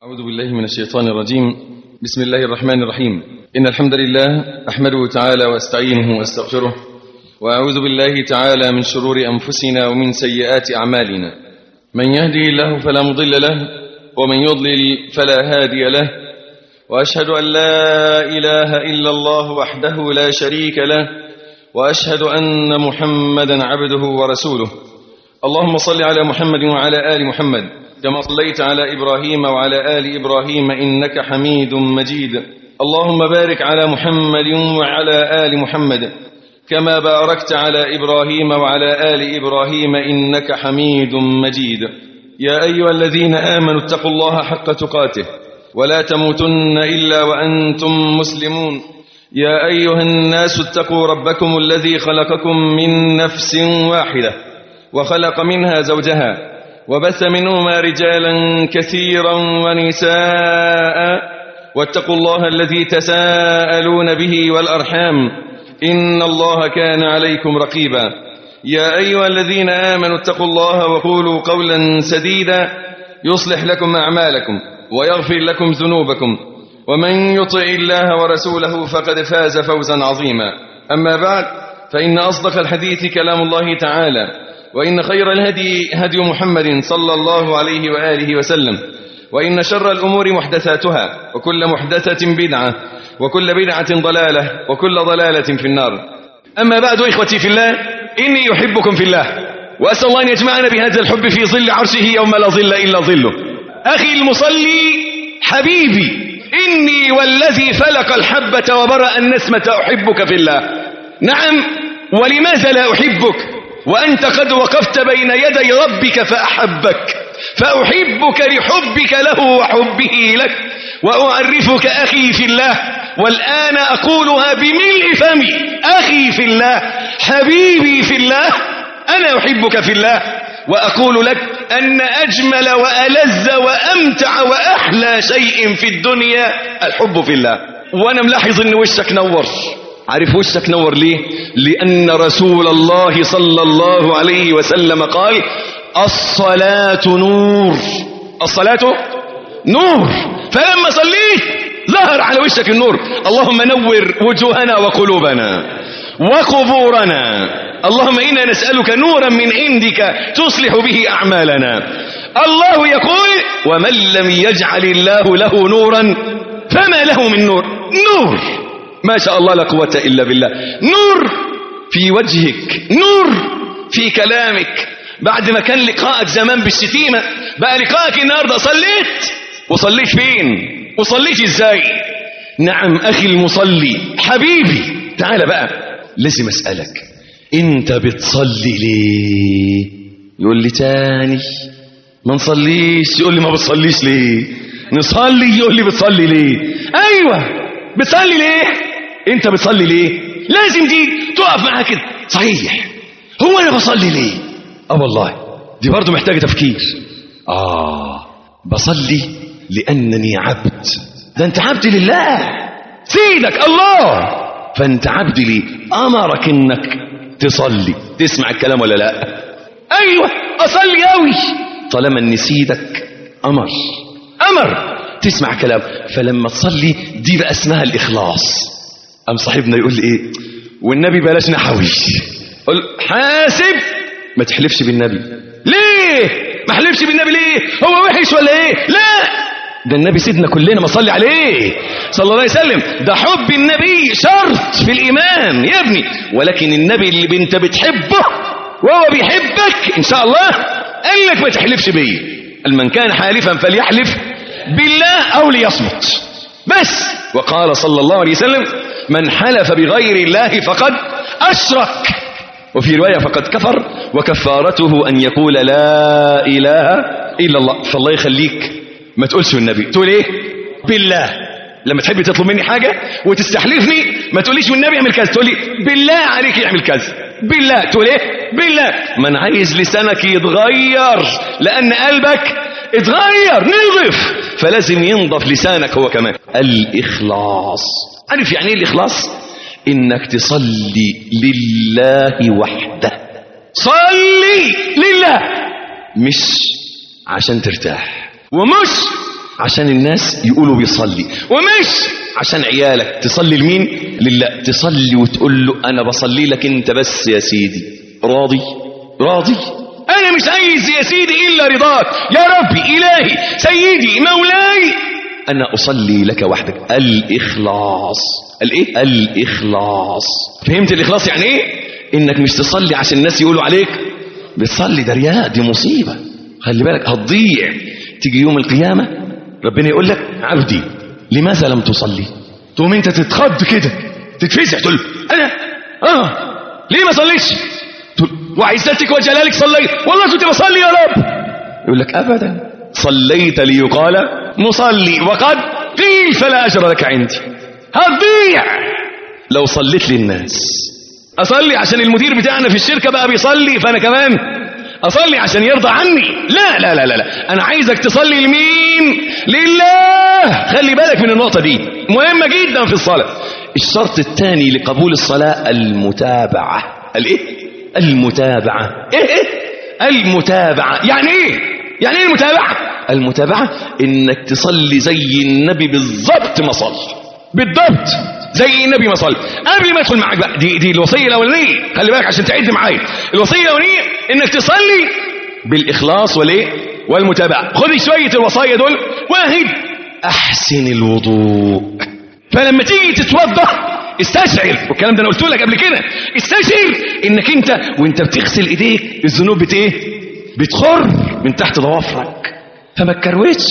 أعوذ بالله من الشيطان الرجيم بسم الله الرحمن الرحيم إن الحمد لله أحمده تعالى وأستعينه وأستغفره وأعوذ بالله تعالى من شرور أنفسنا ومن سيئات أعمالنا من يهدي الله فلا مضل له ومن يضلل فلا هادي له وأشهد أن لا إله إلا الله وحده لا شريك له وأشهد أن محمدا عبده ورسوله اللهم صل على محمد وعلى آل محمد كما صليت على إبراهيم وعلى آل إبراهيم إنك حميد مجيد اللهم بارك على محمد وعلى آل محمد كما باركت على إبراهيم وعلى آل إبراهيم إنك حميد مجيد يا أيها الذين آمنوا اتقوا الله حق تقاته ولا تموتن إلا وأنتم مسلمون يا أيها الناس اتقوا ربكم الذي خلقكم من نفس واحدة وخلق منها زوجها وبث منهما رجالا كثيرا ونساء واتقوا الله الذي تساءلون به والأرحام إن الله كان عليكم رقيبا يا أيها الذين آمنوا اتقوا الله وقولوا قولا سديدا يصلح لكم أعمالكم ويغفر لكم ذنوبكم ومن يطع الله ورسوله فقد فاز فوزا عظيما أما بعد فإن أصدق الحديث كلام الله تعالى وإن خير الهدي هدي محمد صلى الله عليه وآله وسلم وإن شر الأمور محدثاتها وكل محدثة بدعة وكل بدعة ضلالة وكل ضلالة في النار أما بعد إخوتي في الله إني أحبكم في الله وأسأل الله أن يجمعنا بهذا الحب في ظل عرشه يوم لا ظل إلا ظله أخي المصلي حبيبي إني والذي فلق الحبة وبرأ النسمة أحبك في الله نعم ولماذا لا أحبك وأنت قد وقفت بين يدي ربك فأحبك فأحبك لحبك له وحبه لك وأعرفك أخي في الله والآن أقولها بملء فمي أخي في الله حبيبي في الله أنا أحبك في الله وأقول لك أن أجمل وألذ وأمتع وأحلى شيء في الدنيا الحب في الله وأنا ملاحظ أن وشك نور عارف وشك نور ليه لأن رسول الله صلى الله عليه وسلم قال الصلاة نور الصلاة نور فلما صليت ظهر على وشك النور اللهم نور وجوهنا وقلوبنا وقبورنا اللهم إنا نسألك نورا من عندك تصلح به أعمالنا الله يقول ومن لم يجعل الله له نورا فما له من نور نور ما شاء الله لا قوة إلا بالله نور في وجهك نور في كلامك بعد ما كان لقاءك زمان بالشتيمة بقى لقاءك النهاردة صليت وصليت فين وصليت ازاي نعم أخي المصلي حبيبي تعال بقى لازم أسألك انت بتصلي ليه يقول لي تاني ما نصليش يقول لي ما بتصليش ليه نصلي يقول لي بتصلي ليه ايوه بتصلي ليه انت بتصلي ليه لازم دي تقف معاها كده صحيح هو انا بصلي ليه اه والله دي برضو محتاجه تفكير اه بصلي لانني عبد ده انت عبد لله سيدك الله فانت عبد لي امرك انك تصلي تسمع الكلام ولا لا ايوه اصلي قوي طالما ان سيدك امر امر تسمع كلام فلما تصلي دي بقى اسمها الاخلاص ام صاحبنا يقول لي ايه والنبي بلاش نحوي قل حاسب ما تحلفش بالنبي ليه ما احلفش بالنبي ليه هو وحش ولا ايه لا ده النبي سيدنا كلنا ما صلي عليه صلى الله عليه وسلم ده حب النبي شرط في الإيمان يا ابني ولكن النبي اللي انت بتحبه وهو بيحبك إن شاء الله قال لك ما تحلفش بيه من كان حالفا فليحلف بالله أو ليصمت بس وقال صلى الله عليه وسلم من حلف بغير الله فقد أشرك وفي رواية فقد كفر وكفارته أن يقول لا إله إلا الله فالله يخليك ما تقولش النبي تقول ايه بالله لما تحب تطلب مني حاجة وتستحلفني ما تقوليش والنبي يعمل كذا تقولي بالله عليك يعمل كذا بالله تقول ايه بالله من عايز لسانك يتغير لان قلبك اتغير نضف فلازم ينضف لسانك هو كمان الاخلاص عارف يعني ايه الاخلاص انك تصلي لله وحده صلي لله مش عشان ترتاح ومش عشان الناس يقولوا بيصلي ومش عشان عيالك تصلي لمين لله تصلي وتقول له انا بصلي لك انت بس يا سيدي راضي راضي انا مش عايز يا سيدي الا رضاك يا ربي الهي سيدي مولاي انا اصلي لك وحدك الاخلاص الايه الاخلاص فهمت الاخلاص يعني ايه انك مش تصلي عشان الناس يقولوا عليك بتصلي ده رياء دي مصيبه خلي بالك هتضيع تيجي يوم القيامه ربنا يقول لك عبدي لماذا لم تصلي تقوم انت تتخض كده تتفزع تقول انا اه ليه ما صليتش تقول وعزتك وجلالك صليت والله كنت بصلي يا رب يقول لك ابدا صليت ليقال مصلي وقد قيل فلا اجر لك عندي هتضيع لو صليت للناس اصلي عشان المدير بتاعنا في الشركه بقى بيصلي فانا كمان اصلي عشان يرضى عني لا لا لا لا, لا. انا عايزك تصلي لمين لله خلي بالك من النقطه دي مهمه جدا في الصلاه الشرط الثاني لقبول الصلاه المتابعه الايه المتابعه ايه ايه المتابعه يعني ايه يعني ايه المتابعه المتابعه انك تصلي زي النبي بالظبط ما صلى بالضبط زي النبي ما صلى قبل ما ادخل معاك بقى دي دي الوصيه الاولانيه خلي بالك عشان تعد معايا الوصيه الاولانيه انك تصلي بالاخلاص والايه والمتابعه خذي شويه الوصايا دول واحد احسن الوضوء فلما تيجي تتوضا استشعر والكلام ده انا قلت لك قبل كده استشعر انك انت وانت بتغسل ايديك الذنوب بت ايه بتخر من تحت ضوافرك فما تكروتش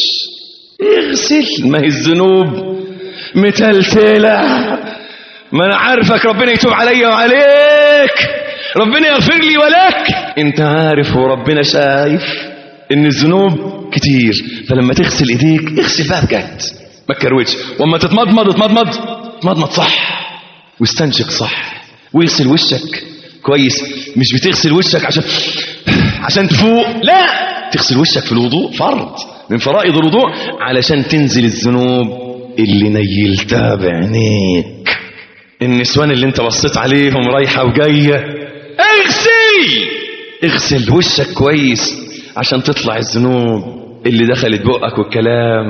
اغسل ما هي الذنوب متلتلة ما انا عارفك ربنا يتوب عليا وعليك ربنا يغفر لي ولك انت عارف وربنا شايف ان الذنوب كتير فلما تغسل ايديك اغسل بقى بجد ما تكروتش واما تتمضمض اتمضمض اتمضمض صح واستنشق صح واغسل وشك كويس مش بتغسل وشك عشان عشان تفوق لا تغسل وشك في الوضوء فرض من فرائض الوضوء علشان تنزل الذنوب اللي نيلتها بعينيك النسوان اللي انت بصيت عليهم رايحة وجاية اغسل اغسل وشك كويس عشان تطلع الذنوب اللي دخلت بقك والكلام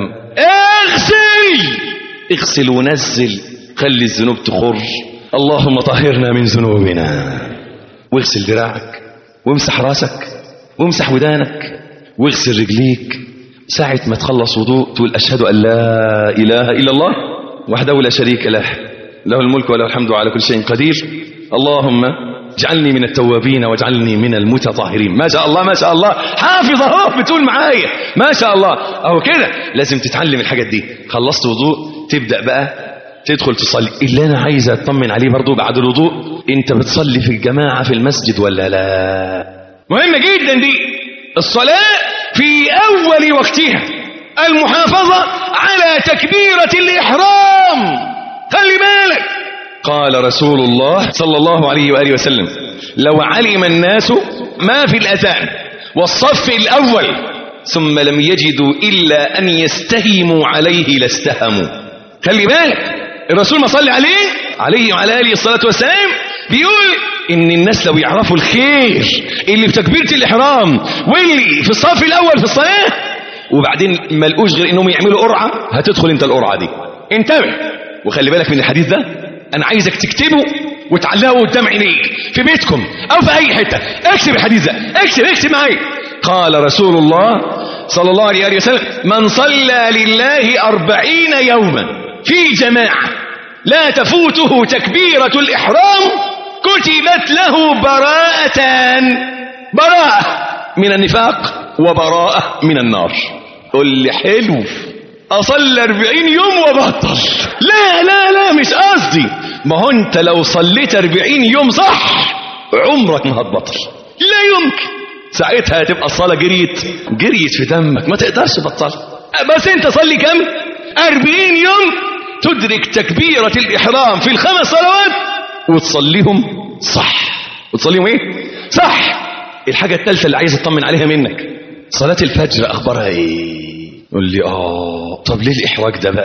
اغسل اغسل ونزل خلي الذنوب تخر اللهم طهرنا من ذنوبنا واغسل دراعك وامسح راسك وامسح ودانك واغسل رجليك ساعة ما تخلص وضوء تقول أشهد أن لا إله إلا الله وحده لا شريك له له الملك وله الحمد على كل شيء قدير اللهم اجعلني من التوابين واجعلني من المتطهرين ما شاء الله ما شاء الله حافظ اهو بتقول معايا ما شاء الله اهو كده لازم تتعلم الحاجات دي خلصت وضوء تبدأ بقى تدخل تصلي اللي انا عايز اطمن عليه برضو بعد الوضوء انت بتصلي في الجماعة في المسجد ولا لا مهمة جدا دي الصلاة في أول وقتها المحافظة على تكبيرة الإحرام خلي بالك قال رسول الله صلى الله عليه وآله وسلم لو علم الناس ما في الأذان والصف الأول ثم لم يجدوا إلا أن يستهموا عليه لاستهموا خلي بالك الرسول ما صلي عليه عليه وعلى آله الصلاة والسلام بيقول ان الناس لو يعرفوا الخير اللي في تكبيرة الاحرام واللي في الصف الاول في الصلاة وبعدين ما لقوش غير انهم يعملوا قرعة هتدخل انت القرعة دي انتبه وخلي بالك من الحديث ده انا عايزك تكتبه وتعلقه قدام عينيك في بيتكم او في اي حتة اكتب الحديث ده اكتب اكتب معايا قال رسول الله صلى الله عليه وسلم من صلى لله أربعين يوما في جماعة لا تفوته تكبيرة الإحرام كتبت له براءتان براءة من النفاق وبراءة من النار قل لي حلو أصلي أربعين يوم وبطل لا لا لا مش قصدي ما هو أنت لو صليت أربعين يوم صح عمرك ما هتبطل لا يمكن ساعتها هتبقى الصلاة جريت جريت في دمك ما تقدرش تبطل بس انت صلي كم أربعين يوم تدرك تكبيرة الإحرام في الخمس صلوات وتصليهم صح وتصليهم ايه صح الحاجة الثالثة اللي عايز اطمن عليها منك صلاة الفجر اخبارها ايه قول لي اه طب ليه الاحراج ده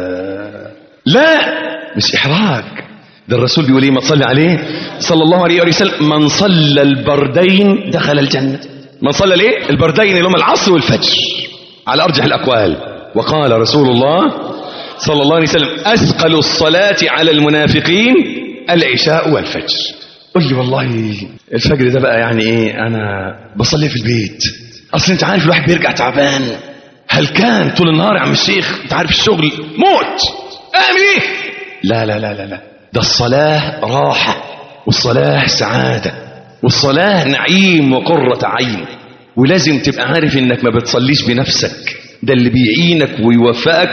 بقى لا مش احراج ده الرسول بيقول ايه ما تصلي عليه صلى الله عليه وسلم من صلى البردين دخل الجنة من صلى الايه البردين اللي هم العصر والفجر على ارجح الاقوال وقال رسول الله صلى الله عليه وسلم أثقل الصلاة على المنافقين العشاء والفجر قل لي والله الفجر ده بقى يعني ايه انا بصلي في البيت اصل انت عارف الواحد بيرجع تعبان هل كان طول النهار يا عم الشيخ انت عارف الشغل موت اعمل ايه لا لا لا لا لا ده الصلاة راحة والصلاة سعادة والصلاة نعيم وقرة عين ولازم تبقى عارف انك ما بتصليش بنفسك ده اللي بيعينك ويوفقك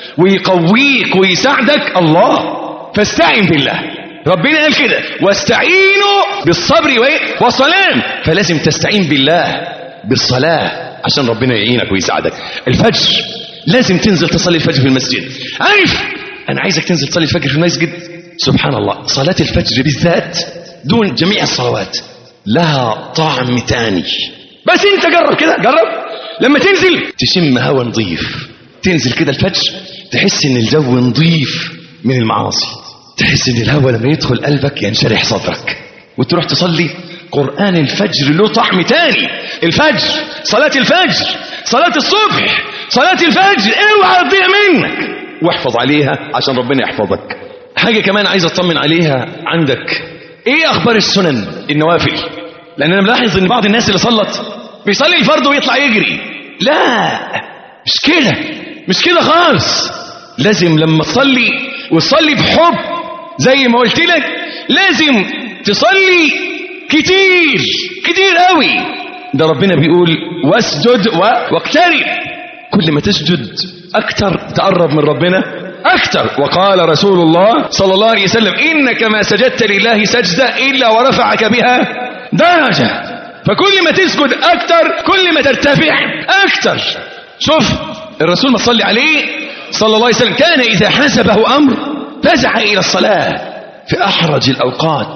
ويقويك ويساعدك الله فاستعن بالله ربنا قال كده واستعينوا بالصبر وايه والصلاة فلازم تستعين بالله بالصلاة عشان ربنا يعينك ويساعدك الفجر لازم تنزل تصلي الفجر في المسجد عارف انا عايزك تنزل تصلي الفجر في المسجد سبحان الله صلاة الفجر بالذات دون جميع الصلوات لها طعم تاني بس انت جرب كده جرب لما تنزل تشم هوا نظيف تنزل كده الفجر تحس ان الجو نظيف من المعاصي تحس ان الهوا لما يدخل قلبك ينشرح صدرك وتروح تصلي قرآن الفجر له طعم تاني الفجر صلاة الفجر صلاة الصبح صلاة الفجر اوعى تضيع منك واحفظ عليها عشان ربنا يحفظك حاجة كمان عايز اطمن عليها عندك ايه اخبار السنن النوافل لان انا ملاحظ ان بعض الناس اللي صلت بيصلي الفرض ويطلع يجري لا مش كده مش كده خالص لازم لما تصلي وتصلي بحب زي ما قلت لك لازم تصلي كتير كتير قوي ده ربنا بيقول واسجد و... واقترب كل ما تسجد اكتر تقرب من ربنا اكتر وقال رسول الله صلى الله عليه وسلم انك ما سجدت لله سجدة الا ورفعك بها درجة فكل ما تسجد اكتر كل ما ترتفع اكتر شوف الرسول ما صلي عليه صلى الله عليه وسلم كان اذا حسبه امر فزع الى الصلاة في احرج الاوقات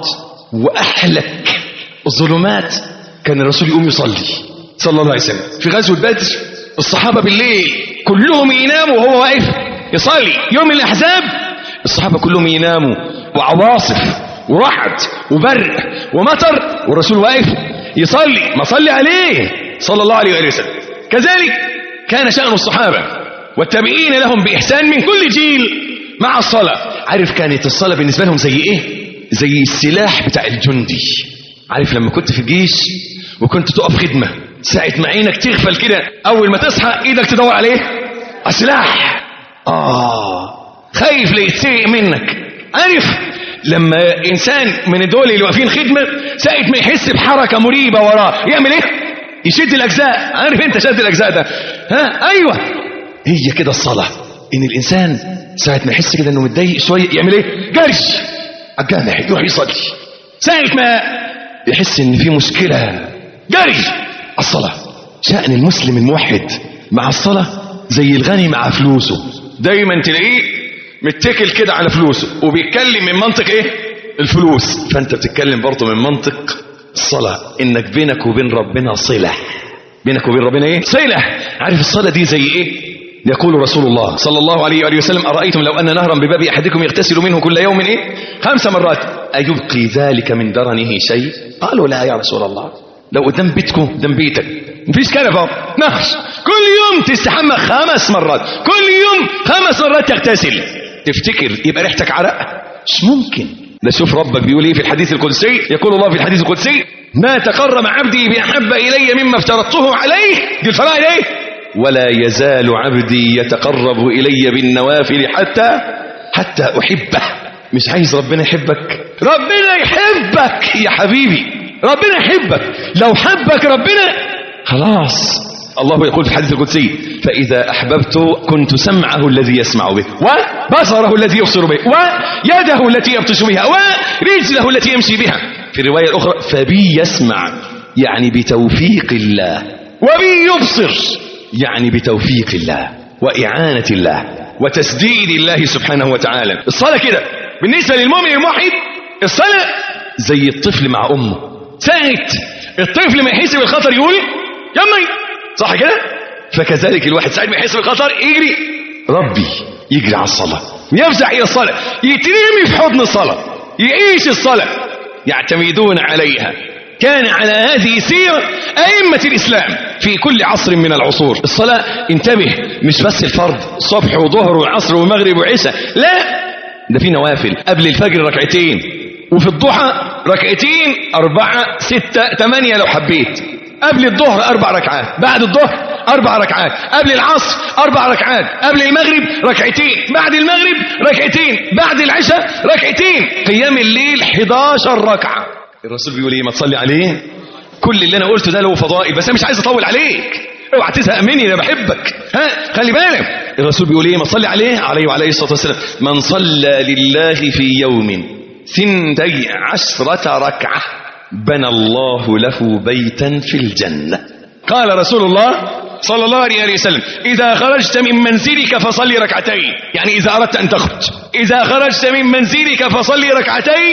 واحلك الظلمات كان الرسول يقوم يصلي صلى الله عليه وسلم في غزوة بدر الصحابة بالليل كلهم يناموا وهو واقف يصلي يوم الأحزاب الصحابة كلهم يناموا وعواصف ورعد وبرق ومطر والرسول واقف يصلي ما صلي عليه صلى الله عليه وآله وسلم كذلك كان شأن الصحابة والتابعين لهم بإحسان من كل جيل مع الصلاة عارف كانت الصلاة بالنسبة لهم زي إيه زي السلاح بتاع الجندي عارف لما كنت في الجيش وكنت تقف خدمة ساعة ما عينك تغفل كده أول ما تصحى إيدك تدور عليه على السلاح آه خايف ليتسرق منك عارف لما إنسان من دول اللي واقفين خدمة ساعة ما يحس بحركة مريبة وراه يعمل إيه؟ يشد الأجزاء عارف أنت شد الأجزاء ده ها أيوه هي كده الصلاة إن الإنسان ساعة ما يحس كده إنه متضايق شوية يعمل إيه؟ جرش على الجامع يروح يصلي ساعة ما يحس إن في مشكلة جري الصلاة شأن المسلم الموحد مع الصلاة زي الغني مع فلوسه دايما تلاقيه متكل كده على فلوسه وبيتكلم من منطق ايه الفلوس فانت بتتكلم برضه من منطق الصلاة انك بينك وبين ربنا صلة بينك وبين ربنا ايه صلة عارف الصلاة دي زي ايه يقول رسول الله صلى الله عليه وآله وسلم أرأيتم لو أن نهرا بباب أحدكم يغتسل منه كل يوم إيه؟ خمس مرات أيبقي ذلك من درنه شيء قالوا لا يا رسول الله لو قدام بيتكم قدام بيتك مفيش كنفة نهر كل يوم تستحمى خمس مرات كل يوم خمس مرات تغتسل تفتكر يبقى ريحتك عرق مش ممكن ده شوف ربك بيقول ايه في الحديث القدسي يقول الله في الحديث القدسي ما تقرب عبدي بأحب إلي مما افترضته عليه دي الفرائض ايه ولا يزال عبدي يتقرب إلي بالنوافل حتى حتى أحبه مش عايز ربنا يحبك ربنا يحبك يا حبيبي ربنا يحبك لو حبك ربنا خلاص الله يقول في الحديث القدسي فإذا أحببت كنت سمعه الذي يسمع به وبصره الذي يبصر به ويده التي يبطش بها ورجله التي يمشي بها في الرواية الأخرى فبي يسمع يعني بتوفيق الله وبي يبصر يعني بتوفيق الله وإعانة الله وتسديد الله سبحانه وتعالى الصلاة كده بالنسبة للمؤمن الموحد الصلاة زي الطفل مع أمه ساعة الطفل ما يحس بالخطر يقول يمي صح كده فكذلك الواحد ساعة ما يحس بالخطر يجري ربي يجري على الصلاة ويفزع إلى الصلاة يترمي في حضن الصلاة يعيش الصلاة يعتمدون عليها كان على هذه سيرة أئمة الإسلام في كل عصر من العصور الصلاة انتبه مش بس الفرض صبح وظهر وعصر ومغرب وعشاء لا ده في نوافل قبل الفجر ركعتين وفي الضحى ركعتين أربعة ستة ثمانية لو حبيت قبل الظهر أربع ركعات بعد الظهر أربع ركعات قبل العصر أربع ركعات قبل المغرب ركعتين بعد المغرب ركعتين بعد العشاء ركعتين قيام الليل 11 ركعة الرسول بيقول ايه ما تصلي عليه كل اللي انا قلته ده له فضائل بس انا مش عايز اطول عليك اوعى تزهق مني انا بحبك ها خلي بالك الرسول بيقول ايه ما تصلي عليه عليه وعليه الصلاه والسلام من صلى لله في يوم ثنتي عشرة ركعة بنى الله له بيتا في الجنة قال رسول الله صلى الله عليه وسلم إذا خرجت من منزلك فصلي ركعتين يعني إذا أردت أن تخرج إذا خرجت من منزلك فصلي ركعتين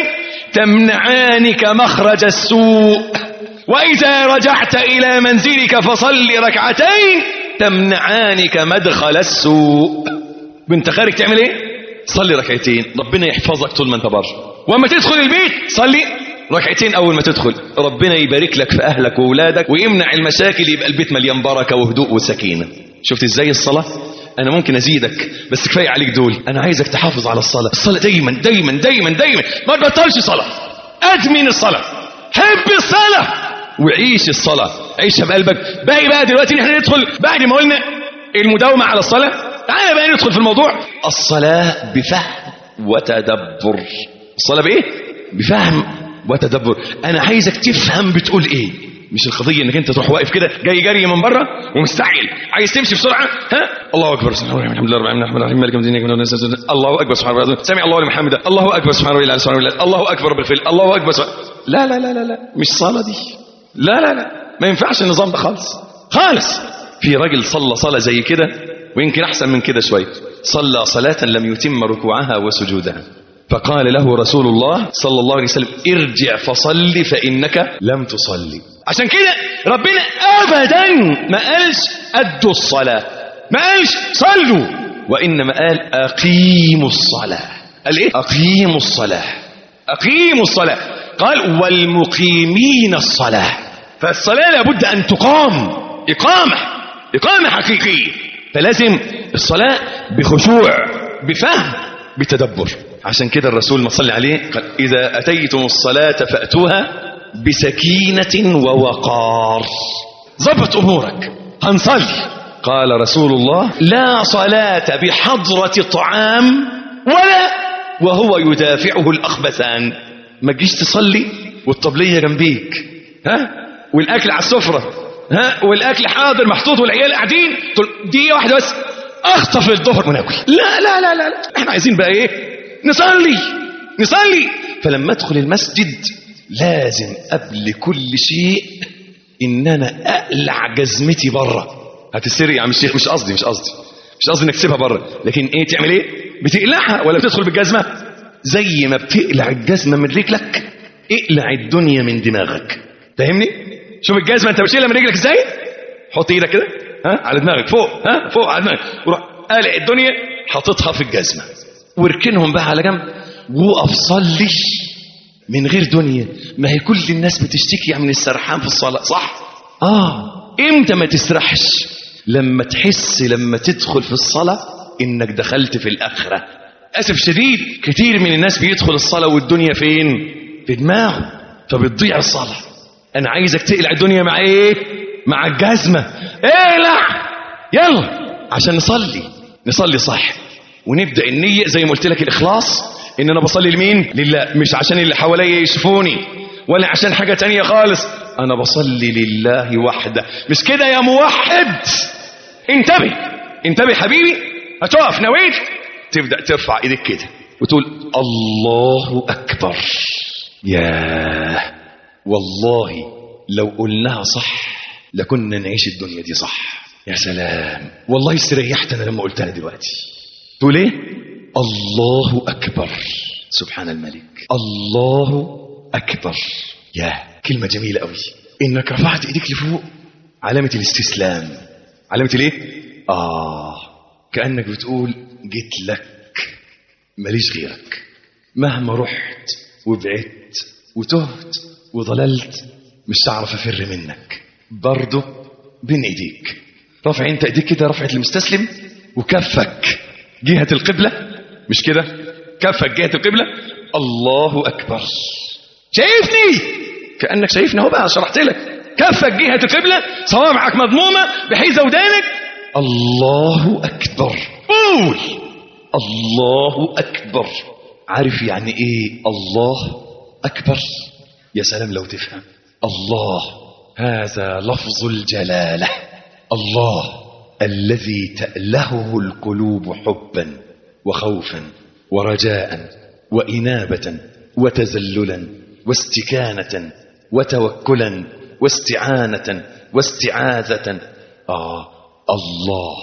تمنعانك مخرج السوء وإذا رجعت إلى منزلك فصلي ركعتين تمنعانك مدخل السوء بنت خارج تعمل ايه صلي ركعتين ربنا يحفظك طول ما انت بره واما تدخل البيت صلي ركعتين اول ما تدخل ربنا يبارك لك في اهلك واولادك ويمنع المشاكل يبقى البيت مليان بركه وهدوء وسكينه شفت ازاي الصلاه انا ممكن ازيدك بس كفايه عليك دول انا عايزك تحافظ على الصلاه الصلاه دايما دايما دايما دايما ما تبطلش صلاه ادمن الصلاه حب الصلاه وعيش الصلاه عيشها بقلبك باقي بقى دلوقتي ان احنا ندخل بعد ما قلنا المداومه على الصلاه تعالى بقى ندخل في الموضوع الصلاه بفهم وتدبر الصلاه بايه بفهم وتدبر انا عايزك تفهم بتقول ايه مش القضيه انك انت تروح واقف كده جاي جري من بره ومستعجل عايز تمشي بسرعه ها الله اكبر سبحان الله الحمد لله رب العالمين الرحمن الرحيم مالك يوم الدين الله اكبر سبحان الله سمع الله لمن حمده الله اكبر سبحان الله سبحان الله الله اكبر بالفعل الله اكبر سبحان لا لا لا لا لا مش صلاه دي لا لا لا ما ينفعش النظام ده خالص خالص في راجل صلى صلاه زي كده ويمكن احسن من كده شويه صلى صلاه لم يتم ركوعها وسجودها فقال له رسول الله صلى الله عليه وسلم ارجع فصلي فإنك لم تصلي عشان كده ربنا أبدا ما قالش أدوا الصلاة ما قالش صلوا وإنما قال أقيموا الصلاة قال إيه أقيموا الصلاة أقيموا الصلاة قال والمقيمين الصلاة فالصلاة لابد أن تقام إقامة إقامة حقيقية فلازم الصلاة بخشوع بفهم بتدبر عشان كده الرسول ما صلي عليه قال إذا أتيتم الصلاة فأتوها بسكينة ووقار ضبط أمورك هنصلي قال رسول الله لا صلاة بحضرة طعام ولا وهو يدافعه الأخبثان ما تجيش تصلي والطبلية جنبيك ها والأكل على السفرة ها والأكل حاضر محطوط والعيال قاعدين تقول دقيقة واحدة بس أخطف الظهر وناكل لا لا لا لا احنا عايزين بقى ايه نصلي نصلي فلما ادخل المسجد لازم قبل كل شيء ان انا اقلع جزمتي بره هتسري يا عم الشيخ مش قصدي مش قصدي مش قصدي انك تسيبها بره لكن ايه تعمل ايه بتقلعها ولا بتدخل بالجزمه زي ما بتقلع الجزمه من رجلك اقلع الدنيا من دماغك فاهمني شوف الجزمه انت بتشيلها من رجلك ازاي حط ايدك كده ها على دماغك فوق ها فوق على دماغك وروح قلع الدنيا حاططها في الجزمه واركنهم بقى على جنب وقف صلي من غير دنيا ما هي كل الناس بتشتكي من السرحان في الصلاة صح؟ آه إمتى ما تسرحش لما تحس لما تدخل في الصلاة إنك دخلت في الآخرة أسف شديد كتير من الناس بيدخل الصلاة والدنيا فين؟ في دماغه فبتضيع الصلاة أنا عايزك تقلع الدنيا مع إيه؟ مع الجزمة اقلع يلا عشان نصلي نصلي صح ونبدأ النية زي ما قلت لك الإخلاص إن أنا بصلي لمين لله مش عشان اللي حواليا يشوفوني ولا عشان حاجة تانية خالص أنا بصلي لله وحده مش كده يا موحد انتبه انتبه حبيبي هتقف نويت تبدأ ترفع ايدك كده وتقول الله أكبر ياه والله لو قلناها صح لكنا نعيش الدنيا دي صح يا سلام والله استريحت أنا لما قلتها دلوقتي تقول ايه الله أكبر سبحان الملك الله أكبر يا كلمة جميلة قوي إنك رفعت إيديك لفوق علامة الاستسلام علامة الايه آه كأنك بتقول جيت لك ماليش غيرك مهما رحت وبعدت وتهت وضللت مش هعرف افر منك برضه بين ايديك رافع انت ايديك كده رفعة المستسلم وكفك جهة القبلة مش كده كفك جهة القبلة الله اكبر شايفني كأنك شايفني اهو بقى شرحت لك كفك جهة القبلة صوابعك مضمومة بحيث ودانك الله اكبر قول الله اكبر عارف يعني ايه الله اكبر يا سلام لو تفهم الله هذا لفظ الجلاله الله الذي تالهه القلوب حبا وخوفا ورجاء وانابه وتذللا واستكانه وتوكلا واستعانه واستعاذه اه الله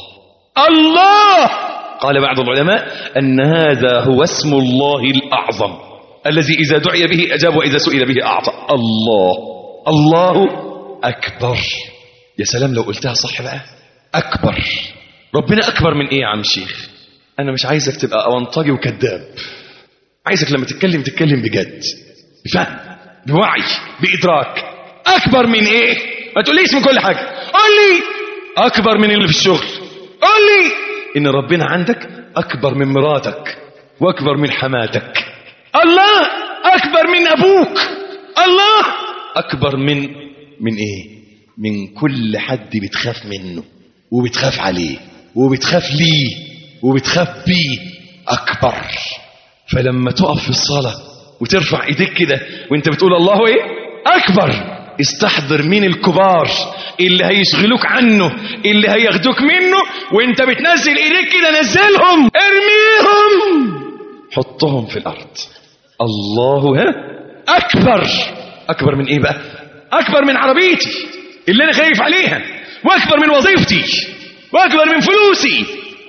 الله قال بعض العلماء أن هذا هو اسم الله الأعظم الذي إذا دعي به أجاب وإذا سئل به أعطى الله الله أكبر يا سلام لو قلتها صح بقى أكبر ربنا أكبر من إيه يا عم الشيخ أنا مش عايزك تبقى أونطاجي وكذاب عايزك لما تتكلم تتكلم بجد بفهم بوعي بإدراك أكبر من إيه ما تقوليش من كل حاجة قول لي أكبر من اللي في الشغل قول لي إن ربنا عندك أكبر من مراتك وأكبر من حماتك الله أكبر من أبوك الله أكبر من من إيه من كل حد بتخاف منه وبتخاف عليه وبتخاف ليه وبتخاف بيه أكبر فلما تقف في الصلاة وترفع ايديك كده وانت بتقول الله ايه اكبر استحضر مين الكبار اللي هيشغلوك عنه اللي هياخدوك منه وانت بتنزل ايديك كده نزلهم ارميهم حطهم في الارض الله ها اكبر اكبر من ايه بقى اكبر من عربيتي اللي انا خايف عليها واكبر من وظيفتي واكبر من فلوسي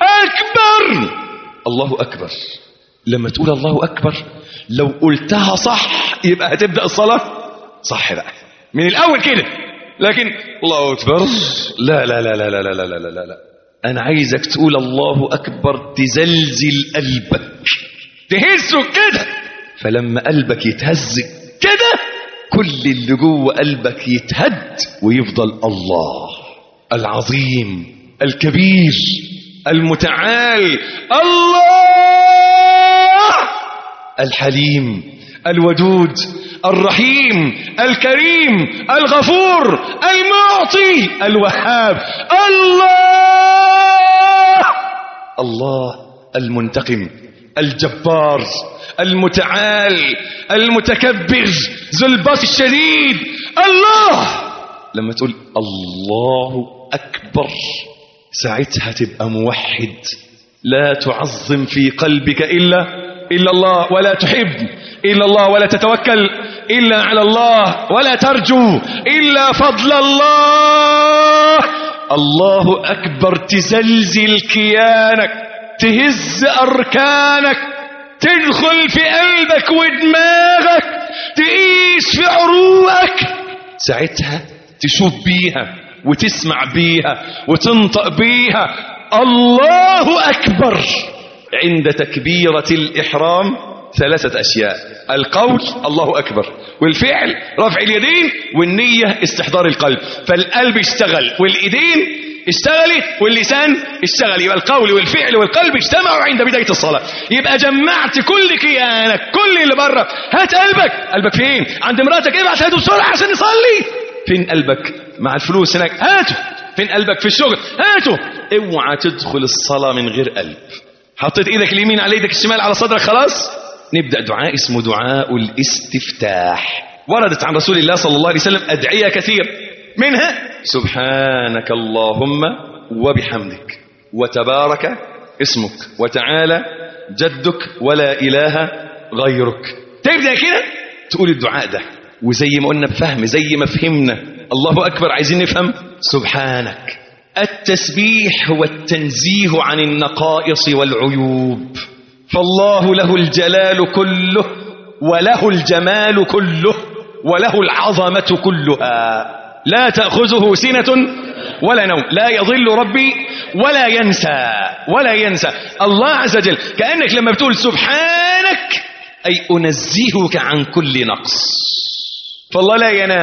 اكبر الله اكبر لما تقول الله اكبر لو قلتها صح يبقى هتبدا الصلاه صح بقى من الاول كده لكن الله اكبر لا لا لا لا لا لا لا لا لا, لا. انا عايزك تقول الله اكبر تزلزل قلبك تهزه كده فلما قلبك يتهز كده كل اللي جوه قلبك يتهد ويفضل الله العظيم الكبير المتعال الله الحليم الودود الرحيم الكريم الغفور المعطي الوهاب الله الله المنتقم الجبار المتعال المتكبر ذو الباس الشديد الله لما تقول الله أكبر ساعتها تبقى موحد لا تعظم في قلبك إلا إلا الله ولا تحب إلا الله ولا تتوكل إلا على الله ولا ترجو إلا فضل الله الله أكبر تزلزل كيانك تهز أركانك تدخل في قلبك ودماغك تقيس في عروقك ساعتها تشوف بيها وتسمع بيها وتنطق بيها الله أكبر عند تكبيرة الإحرام ثلاثة أشياء القول الله أكبر والفعل رفع اليدين والنية استحضار القلب فالقلب اشتغل والإيدين اشتغلت واللسان اشتغل يبقى القول والفعل والقلب اجتمعوا عند بداية الصلاة يبقى جمعت كل كيانك كل اللي بره هات قلبك قلبك فين عند مراتك ابعت هاته بسرعة عشان نصلي فين قلبك مع الفلوس هناك هاته فين قلبك في الشغل هاته اوعى تدخل الصلاة من غير قلب حطيت ايدك اليمين على ايدك الشمال على صدرك خلاص نبدأ دعاء اسمه دعاء الاستفتاح وردت عن رسول الله صلى الله عليه وسلم أدعية كثير منها سبحانك اللهم وبحمدك وتبارك اسمك وتعالى جدك ولا إله غيرك تبدأ كده تقول الدعاء ده وزي ما قلنا بفهم زي ما فهمنا الله أكبر عايزين نفهم سبحانك التسبيح هو التنزيه عن النقائص والعيوب فالله له الجلال كله وله الجمال كله وله العظمة كلها لا تأخذه سنة ولا نوم لا يضل ربي ولا ينسى ولا ينسى الله عز وجل كأنك لما بتقول سبحانك أي أنزهك عن كل نقص فالله لا ينام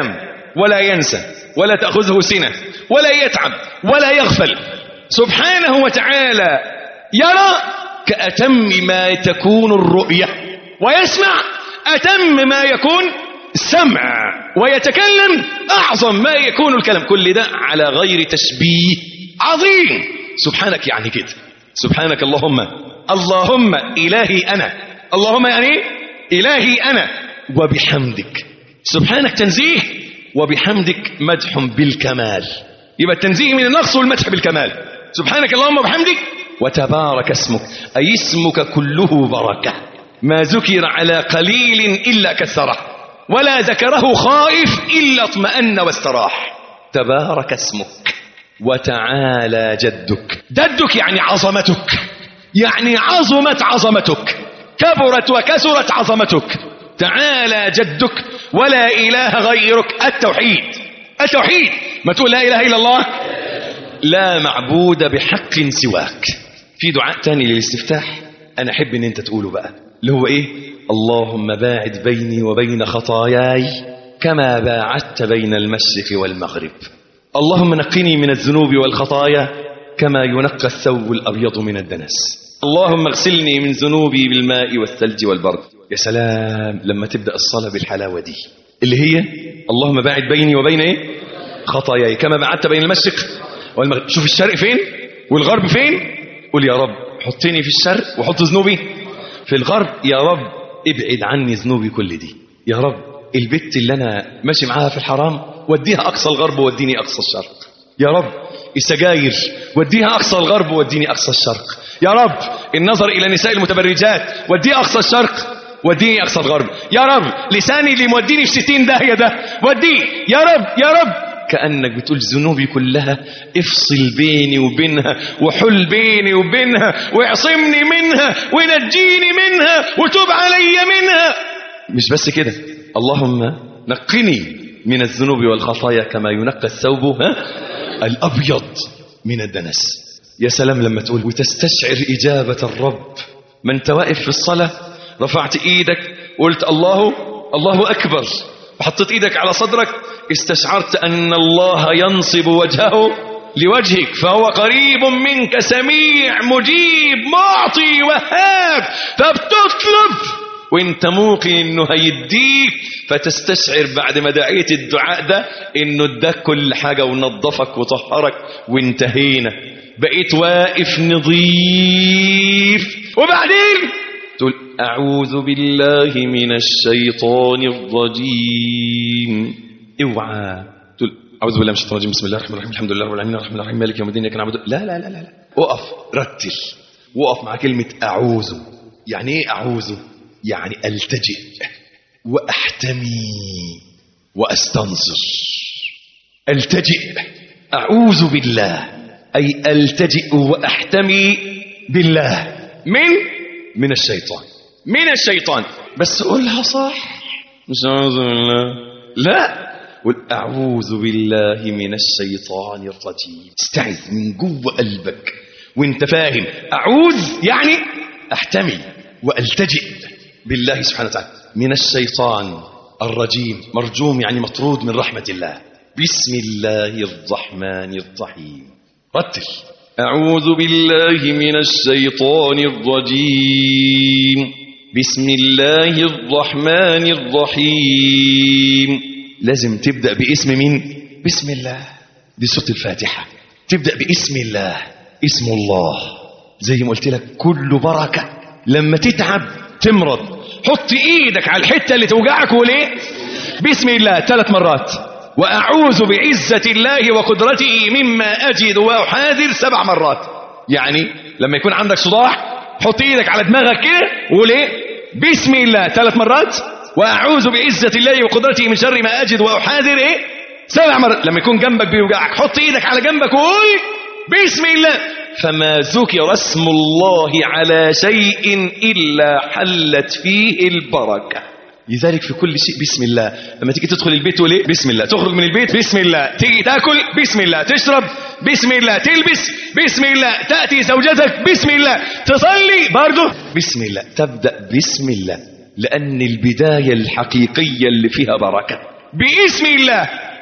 ولا ينسى ولا تأخذه سنة ولا يتعب ولا يغفل سبحانه وتعالى يرى كأتم ما تكون الرؤية ويسمع أتم ما يكون السمع ويتكلم أعظم ما يكون الكلام كل ده على غير تشبيه عظيم سبحانك يعني كده سبحانك اللهم اللهم إلهي أنا اللهم يعني إيه؟ إلهي أنا وبحمدك سبحانك تنزيه وبحمدك مدح بالكمال يبقى التنزيه من النقص والمدح بالكمال سبحانك اللهم وبحمدك وتبارك اسمك أي اسمك كله بركة ما ذكر على قليل إلا كثره ولا ذكره خائف إلا اطمأن واستراح تبارك اسمك وتعالى جدك جدك يعني عظمتك يعني عظمت عظمتك كبرت وكثرت عظمتك تعالى جدك ولا إله غيرك التوحيد التوحيد ما تقول لا إله إلا الله لا معبود بحق سواك في دعاء تاني للاستفتاح أنا أحب أن أنت تقوله بقى اللي هو إيه اللهم باعد بيني وبين خطاياي كما باعدت بين المشرق والمغرب اللهم نقني من الذنوب والخطايا كما ينقى الثوب الأبيض من الدنس اللهم اغسلني من ذنوبي بالماء والثلج والبرد يا سلام لما تبدأ الصلاة بالحلاوة دي اللي هي اللهم باعد بيني وبين ايه خطاياي كما بعدت بين المشرق والمغرب شوف الشرق فين والغرب فين قول يا رب حطني في الشرق وحط ذنوبي في الغرب يا رب ابعد عني ذنوبي كل دي يا رب البت اللي انا ماشي معاها في الحرام وديها اقصى الغرب ووديني اقصى الشرق يا رب السجاير وديها اقصى الغرب ووديني اقصى الشرق يا رب النظر الى نساء المتبرجات وديها اقصى الشرق وديني اقصى الغرب يا رب لساني اللي موديني في 60 داهيه ده وديه يا رب يا رب كأنك بتقول ذنوبي كلها افصل بيني وبينها وحل بيني وبينها واعصمني منها ونجيني منها وتوب علي منها مش بس كده اللهم نقني من الذنوب والخطايا كما ينقى الثوب ها الأبيض من الدنس يا سلام لما تقول وتستشعر إجابة الرب ما انت واقف في الصلاة رفعت ايدك وقلت الله الله أكبر وحطيت ايدك على صدرك استشعرت أن الله ينصب وجهه لوجهك فهو قريب منك سميع مجيب معطي وهاب فبتطلب وانت موقن انه هيديك فتستشعر بعد ما دعيت الدعاء ده انه اداك كل حاجة ونظفك وطهرك وانتهينا بقيت واقف نظيف وبعدين تقول اعوذ بالله من الشيطان الرجيم اوعى تقول اعوذ بالله من الشيطان الرجيم بسم الله الرحمن الرحيم الحمد لله رب العالمين الرحمن الرحيم مالك يوم الدين اياك نعبد لا لا لا لا لا اقف رتل وقف مع كلمة اعوذ يعني ايه اعوذ يعني التجئ واحتمي واستنصر التجئ اعوذ بالله اي التجئ واحتمي بالله من من الشيطان من الشيطان بس قولها صح مش اعوذ بالله لا قل اعوذ بالله من الشيطان الرجيم استعذ من جوه قلبك وانت فاهم اعوذ يعني احتمي والتجئ بالله سبحانه وتعالى من الشيطان الرجيم مرجوم يعني مطرود من رحمة الله بسم الله الرحمن الرحيم رتل أعوذ بالله من الشيطان الرجيم بسم الله الرحمن الرحيم لازم تبدأ باسم مين بسم الله دي سورة الفاتحة تبدأ باسم الله اسم الله زي ما قلت لك كل بركة لما تتعب تمرض حط ايدك على الحتة اللي توجعك وليه بسم الله ثلاث مرات وأعوذ بعزة الله وقدرته مما أجد وأحاذر سبع مرات يعني لما يكون عندك صداع حط ايدك على دماغك كده وقول ايه بسم الله ثلاث مرات وأعوذ بعزة الله وقدرته من شر ما أجد وأحاذر ايه سبع مرات لما يكون جنبك بيوجعك حط ايدك على جنبك وقول بسم الله فما ذكر اسم الله على شيء إلا حلت فيه البركة لذلك في كل شيء بسم الله لما تيجي تدخل البيت تقول ايه بسم الله تخرج من البيت بسم الله تيجي تاكل بسم الله تشرب بسم الله تلبس بسم الله تأتي زوجتك بسم الله تصلي برضه بسم الله تبدأ بسم الله لأن البداية الحقيقية اللي فيها بركة باسم الله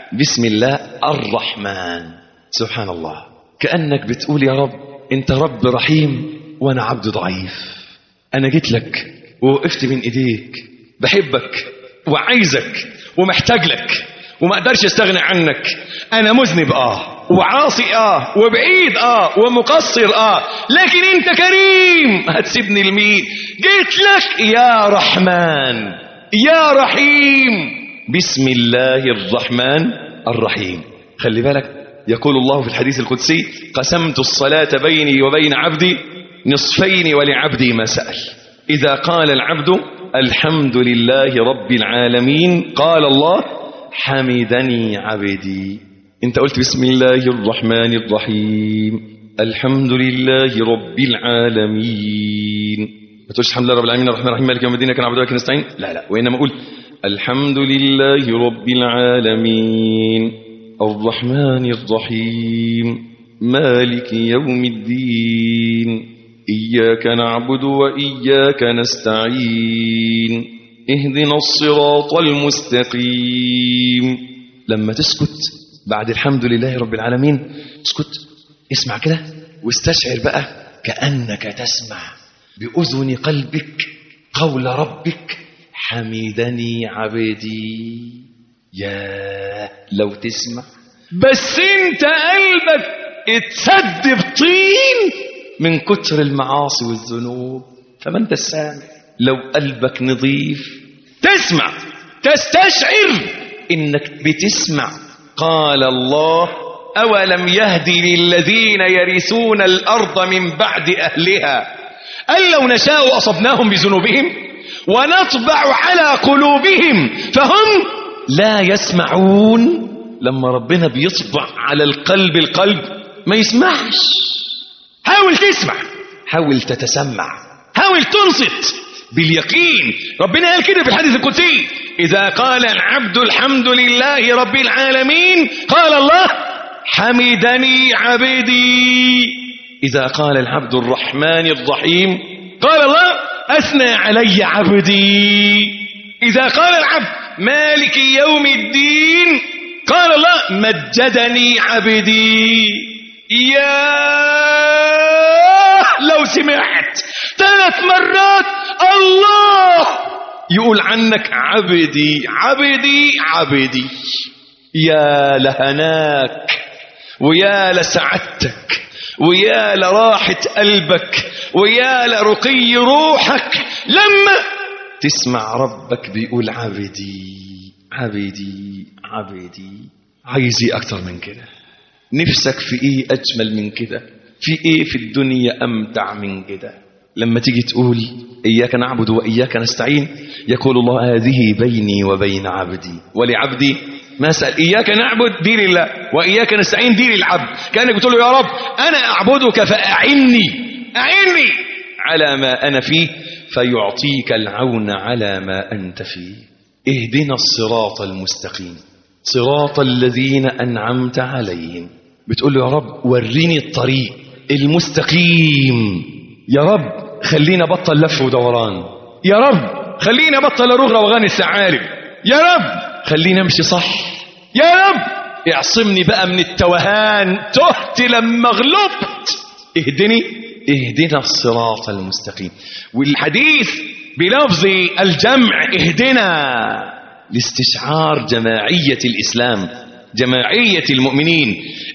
بسم الله الرحمن سبحان الله كأنك بتقول يا رب انت رب رحيم وانا عبد ضعيف انا جيت لك ووقفت بين ايديك بحبك وعايزك ومحتاج لك وما اقدرش استغنى عنك انا مذنب اه وعاصي اه وبعيد اه ومقصر اه لكن انت كريم هتسيبني لمين جيت لك يا رحمن يا رحيم بسم الله الرحمن الرحيم خلي بالك يقول الله في الحديث القدسي قسمت الصلاة بيني وبين عبدي نصفين ولعبدي ما سأل إذا قال العبد الحمد لله رب العالمين قال الله حمدني عبدي انت قلت بسم الله الرحمن الرحيم الحمد لله رب العالمين ما تقولش الحمد لله رب العالمين الرحمن الرحيم مالك يوم الدين كان عبد نستعين لا لا وانما اقول الحمد لله رب العالمين الرحمن الرحيم مالك يوم الدين إياك نعبد وإياك نستعين اهدنا الصراط المستقيم لما تسكت بعد الحمد لله رب العالمين اسكت اسمع كده واستشعر بقى كأنك تسمع بأذن قلبك قول ربك حمدني عبدي يا لو تسمع بس انت قلبك اتسد بطين من كتر المعاصي والذنوب فما انت السامع لو قلبك نظيف تسمع تستشعر انك بتسمع قال الله اولم يهدي للذين يرثون الارض من بعد اهلها ان لو نشاء اصبناهم بذنوبهم ونطبع على قلوبهم فهم لا يسمعون لما ربنا بيطبع على القلب القلب ما يسمعش حاول تسمع حاول تتسمع حاول تنصت باليقين ربنا قال كده في الحديث القدسي إذا قال العبد الحمد لله رب العالمين قال الله حمدني عبدي إذا قال العبد الرحمن الرحيم قال الله أثنى علي عبدي إذا قال العبد مالك يوم الدين قال الله مجدني عبدي يا لو سمعت ثلاث مرات الله يقول عنك عبدي عبدي عبدي يا لهناك ويا لسعادتك ويا لراحة قلبك ويا لرقي روحك لما تسمع ربك بيقول عبدي عبدي عبدي عايزي أكتر من كده نفسك في ايه اجمل من كده في ايه في الدنيا امتع من كده لما تيجي تقول اياك نعبد واياك نستعين يقول الله هذه بيني وبين عبدي ولعبدي ما سأل إياك نعبد دي لله وإياك نستعين دي للعبد كأنك بتقول له يا رب أنا أعبدك فأعني أعني على ما أنا فيه فيعطيك العون على ما أنت فيه اهدنا الصراط المستقيم صراط الذين أنعمت عليهم بتقول له يا رب وريني الطريق المستقيم يا رب خلينا بطل لف ودوران يا رب خلينا بطل اروح روغان الثعالب يا رب خلينا امشي صح يا رب اعصمني بقى من التوهان تهت لما غلبت اهدني اهدنا الصراط المستقيم والحديث بلفظ الجمع اهدنا لاستشعار جماعية الإسلام جماعية المؤمنين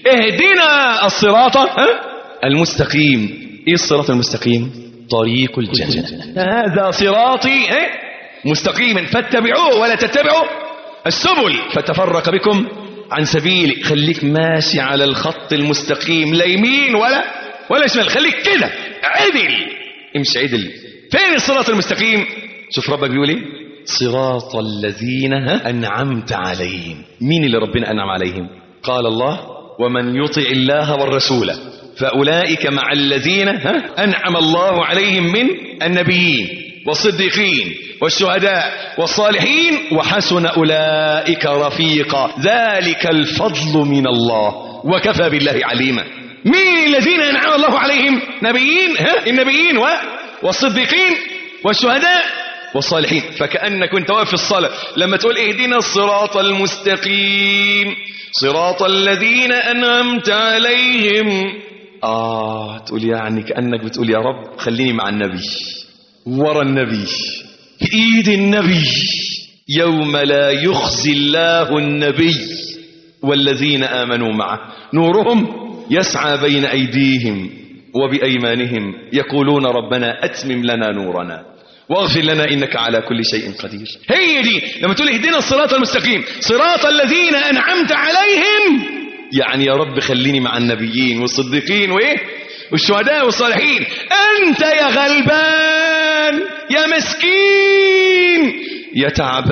اهدنا الصراط ها؟ المستقيم ايه الصراط المستقيم طريق الجنة هذا صراطي ها؟ مستقيما فاتبعوه ولا تتبعوا السبل فتفرق بكم عن سبيلي خليك ماشي على الخط المستقيم لا يمين ولا ولا شمال خليك كده عدل امشي عدل فين الصراط المستقيم شوف ربك بيقول ايه صراط الذين ها؟ أنعمت عليهم مين اللي ربنا أنعم عليهم قال الله ومن يطع الله والرسول فأولئك مع الذين ها؟ أنعم الله عليهم من النبيين والصديقين والشهداء والصالحين وحسن أولئك رفيقا ذلك الفضل من الله وكفى بالله عليما مين الذين أنعم الله عليهم نبيين ها؟ النبيين و... والصديقين والشهداء والصالحين فكأنك وانت واقف في الصلاة لما تقول اهدنا الصراط المستقيم صراط الذين أنعمت عليهم آه تقول يعني كأنك بتقول يا رب خليني مع النبي ورا النبي في ايد النبي يوم لا يخزي الله النبي والذين آمنوا معه نورهم يسعى بين أيديهم وبأيمانهم يقولون ربنا أتمم لنا نورنا واغفر لنا إنك على كل شيء قدير هي دي لما تقول اهدنا الصراط المستقيم صراط الذين أنعمت عليهم يعني يا رب خليني مع النبيين والصديقين وإيه والشهداء والصالحين أنت يا غلبان يا مسكين يا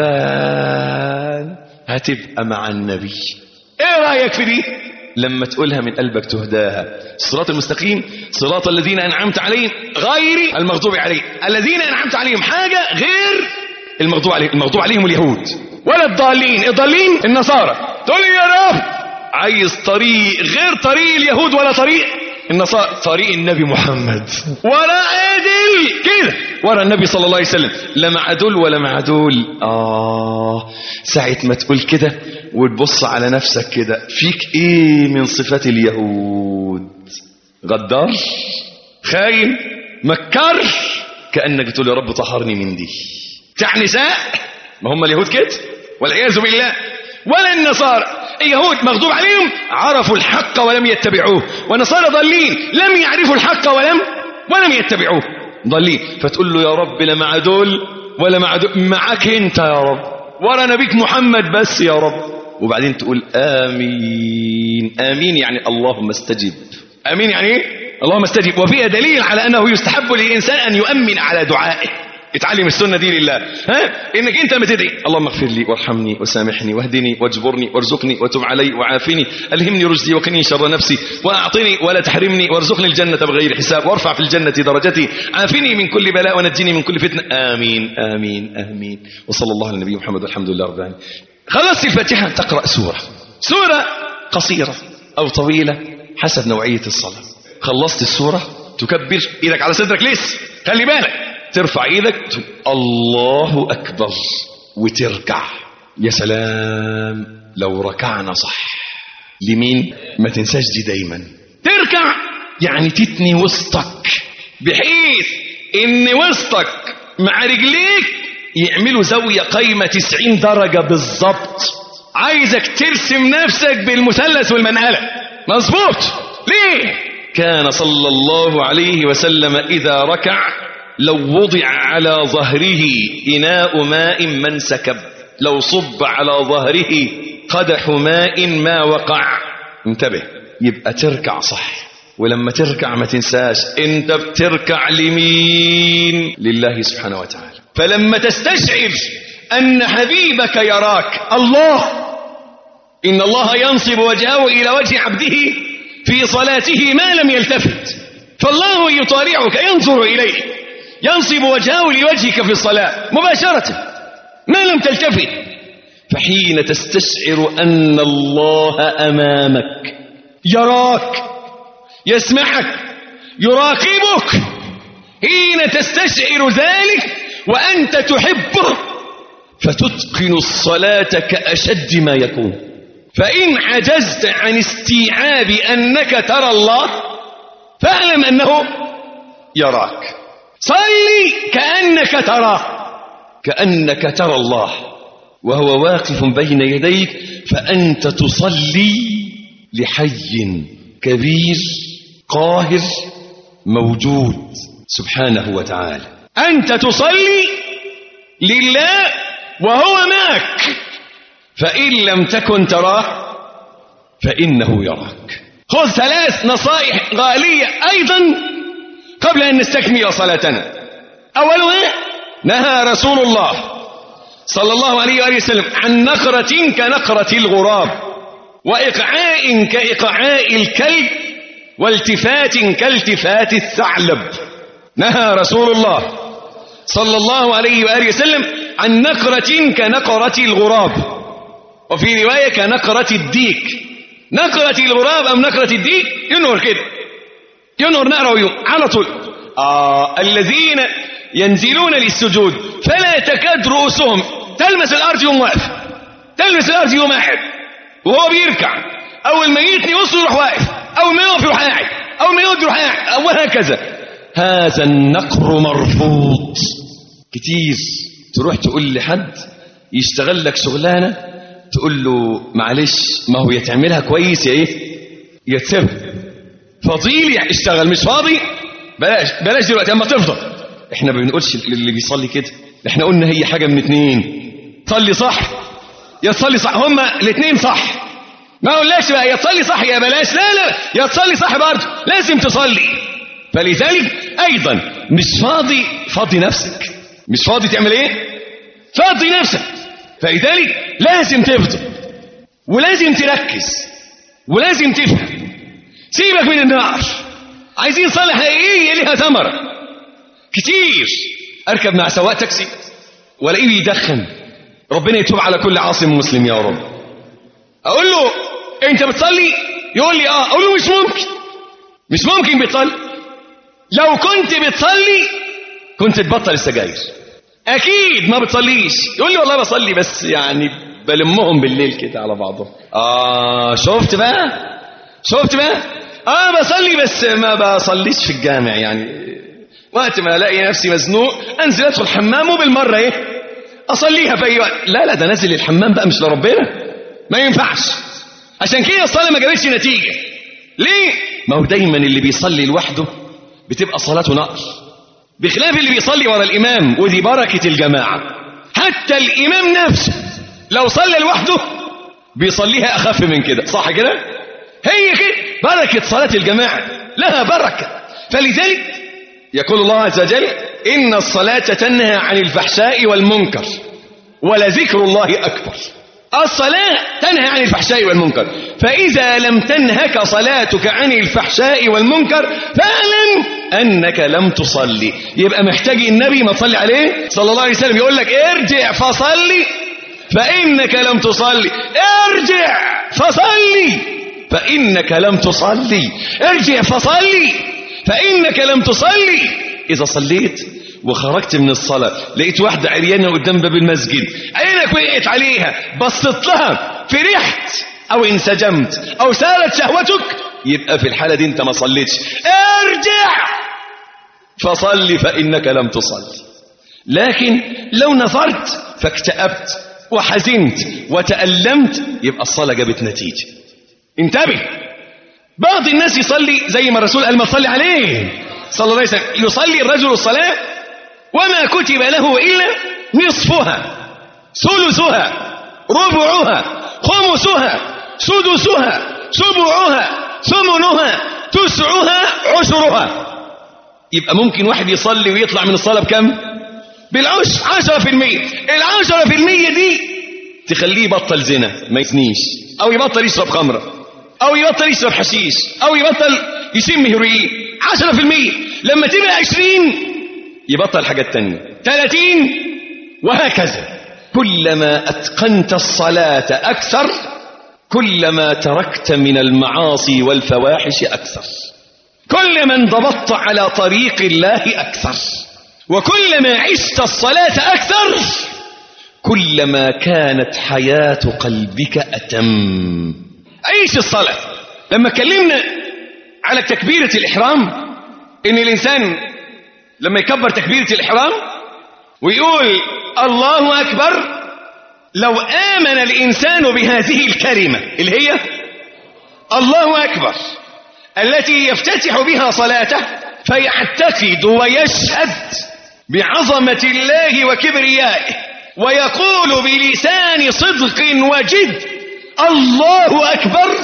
تعبان هتبقى مع النبي ايه رأيك في دي لما تقولها من قلبك تهداها الصراط المستقيم صراط الذين أنعمت عليهم غير المغضوب عليهم الذين أنعمت عليهم حاجة غير المغضوب عليهم المغضوب عليهم اليهود ولا الضالين الضالين النصارى تقول لي يا رب عايز طريق غير طريق اليهود ولا طريق النصارى طريق النبي محمد ولا عدل كده ورا النبي صلى الله عليه وسلم لا مع دول ولا مع دول آه ساعة ما تقول كده وتبص على نفسك كده فيك ايه من صفات اليهود غدار خاين مكر كأنك بتقول يا رب طهرني من دي بتاع نساء ما هم اليهود كده والعياذ بالله ولا النصارى اليهود مغضوب عليهم عرفوا الحق ولم يتبعوه والنصارى ضالين لم يعرفوا الحق ولم ولم يتبعوه ضالين فتقول له يا رب لا مع دول ولا مع دول معك انت يا رب ورا نبيك محمد بس يا رب وبعدين تقول آمين آمين يعني اللهم استجب آمين يعني ايه اللهم استجب وفيها دليل على أنه يستحب للإنسان أن يؤمن على دعائه اتعلم السنة دي لله ها انك انت لما تدعي اللهم اغفر لي وارحمني وسامحني واهدني واجبرني وارزقني وتب علي وعافني الهمني رشدي وقني شر نفسي واعطني ولا تحرمني وارزقني الجنة بغير حساب وارفع في الجنة درجتي عافني من كل بلاء ونجني من كل فتنة امين امين امين وصلى الله على النبي محمد والحمد لله رب العالمين خلصت الفاتحة تقرأ سورة سورة قصيرة او طويلة حسب نوعية الصلاة خلصت السورة تكبر ايدك على صدرك لسه خلي بالك ترفع ايدك تقول الله اكبر وتركع يا سلام لو ركعنا صح لمين ما تنساش دي دايما تركع يعني تتني وسطك بحيث ان وسطك مع رجليك يعملوا زاوية قايمة 90 درجة بالظبط عايزك ترسم نفسك بالمثلث والمنقلة مظبوط ليه كان صلى الله عليه وسلم إذا ركع لو وضع على ظهره إناء ماء ما انسكب لو صب على ظهره قدح ماء ما وقع انتبه يبقى تركع صح ولما تركع ما تنساش انت بتركع لمين لله سبحانه وتعالى فلما تستشعر أن حبيبك يراك الله إن الله ينصب وجهه إلى وجه عبده في صلاته ما لم يلتفت فالله يطالعك ينظر إليك ينصب وجهه لوجهك في الصلاة مباشرة ما لم تلتفت فحين تستشعر أن الله أمامك يراك يسمعك يراقبك حين تستشعر ذلك وأنت تحبه فتتقن الصلاة كأشد ما يكون فإن عجزت عن استيعاب أنك ترى الله فاعلم أنه يراك صلي كأنك تراه كأنك ترى الله وهو واقف بين يديك فأنت تصلي لحي كبير قاهر موجود سبحانه وتعالى أنت تصلي لله وهو معك فإن لم تكن تراه فإنه يراك خذ ثلاث نصائح غالية أيضا قبل أن نستكمل صلاتنا أولها نهى رسول الله صلى الله عليه وآله وسلم عن نقرة كنقرة الغراب وإقعاء كإقعاء الكلب والتفات كالتفات الثعلب نهى رسول الله صلى الله عليه وآله وسلم عن نقرة كنقرة الغراب وفي رواية كنقرة الديك نقرة الغراب أم نقرة الديك ينور كده ينور نقرة ويوم على طول آه الذين ينزلون للسجود فلا تكاد رؤوسهم تلمس الأرض يوم واقف تلمس الأرض يوم قاعد وهو بيركع أول ما يتني وسطه يروح واقف أول ما يقف يروح قاعد أول ما يقعد يروح قاعد وهكذا هذا النقر مرفوض كتير تروح تقول لحد يشتغل لك شغلانة تقول له معلش ما هو يتعملها كويس يا ايه يتسيبها فضيل اشتغل مش فاضي بلاش بلاش دلوقتي اما تفضل احنا ما بنقولش اللي بيصلي كده احنا قلنا هي حاجه من اتنين صلي صح يا تصلي صح هما الاثنين صح ما اقولكش بقى يا تصلي صح يا بلاش لا لا يا تصلي صح برضه لازم تصلي فلذلك ايضا مش فاضي فاضي نفسك مش فاضي تعمل ايه فاضي نفسك فلذلك لازم تفضل ولازم تركز ولازم تفهم سيبك من النار عايزين صلاة حقيقية لها ثمرة كتير اركب مع سواق تاكسي والاقيه بيدخن ربنا يتوب على كل عاصم مسلم يا رب اقول له انت بتصلي يقول لي اه اقول له مش ممكن مش ممكن بتصلي لو كنت بتصلي كنت تبطل السجاير اكيد ما بتصليش يقول لي والله بصلي بس يعني بلمهم بالليل كده على بعضهم اه شفت بقى شفت بقى اه بصلي بس ما بصليش في الجامع يعني وقت ما الاقي نفسي مزنوق انزل ادخل الحمام وبالمره ايه اصليها في اي وقت لا لا ده نازل الحمام بقى مش لربنا ما ينفعش عشان كده الصلاه ما جابتش نتيجه ليه ما هو دايما اللي بيصلي لوحده بتبقى صلاته نقص بخلاف اللي بيصلي ورا الامام ودي بركه الجماعه حتى الامام نفسه لو صلى لوحده بيصليها اخف من كده صح كده هي كده بركه صلاه الجماعه لها بركه فلذلك يقول الله عز وجل إن الصلاة تنهى عن الفحشاء والمنكر ولذكر الله أكبر الصلاة تنهى عن الفحشاء والمنكر فإذا لم تنهك صلاتك عن الفحشاء والمنكر فاعلم أنك لم تصلي يبقى محتاج النبي ما تصلي عليه صلى الله عليه وسلم يقول لك ارجع فصلي فإنك لم تصلي ارجع فصلي فإنك لم تصلي ارجع فصلي فإنك لم تصلي إذا صليت وخرجت من الصلاة لقيت واحدة عريانة قدام باب المسجد عينك وقعت عليها بصت لها فرحت أو انسجمت أو سالت شهوتك يبقى في الحالة دي أنت ما صليتش ارجع فصلي فإنك لم تصلي لكن لو نظرت فاكتئبت وحزنت وتألمت يبقى الصلاة جابت نتيجة انتبه بعض الناس يصلي زي ما الرسول قال ما تصلي عليه صلى الله عليه وسلم يصلي الرجل الصلاة وما كتب له إلا نصفها ثلثها ربعها خمسها سدسها سبعها ثمنها تسعها عشرها يبقى ممكن واحد يصلي ويطلع من الصلاة بكم بالعشر عشرة في المية العشرة في المية دي تخليه يبطل زنا ما يسنيش أو يبطل يشرب خمرة أو يبطل يشرب حشيش أو يبطل يشم هيروين عشرة في المية لما تبقى عشرين يبطل حاجات تانية ثلاثين وهكذا كلما أتقنت الصلاة أكثر كلما تركت من المعاصي والفواحش أكثر كلما انضبطت على طريق الله أكثر وكلما عشت الصلاة أكثر كلما كانت حياة قلبك أتم عيش الصلاة لما اتكلمنا على تكبيرة الإحرام إن الإنسان لما يكبر تكبيرة الإحرام ويقول الله أكبر لو آمن الإنسان بهذه الكلمة اللي هي الله أكبر التي يفتتح بها صلاته فيعتقد ويشهد بعظمة الله وكبريائه ويقول بلسان صدق وجد الله أكبر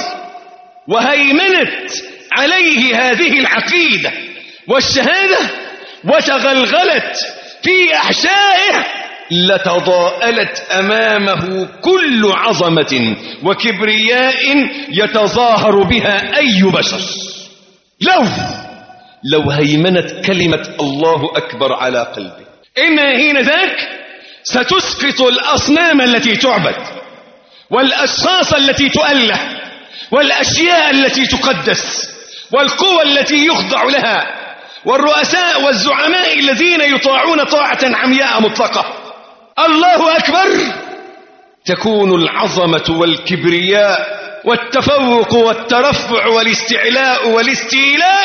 وهيمنت عليه هذه العقيدة والشهادة وتغلغلت في أحشائه لتضاءلت أمامه كل عظمة وكبرياء يتظاهر بها أي بشر لو لو هيمنت كلمة الله أكبر على قلبه إن حين ذاك ستسقط الأصنام التي تعبد والأشخاص التي تؤله والأشياء التي تقدس والقوى التي يخضع لها والرؤساء والزعماء الذين يطاعون طاعة عمياء مطلقة الله أكبر تكون العظمة والكبرياء والتفوق والترفع والاستعلاء والاستيلاء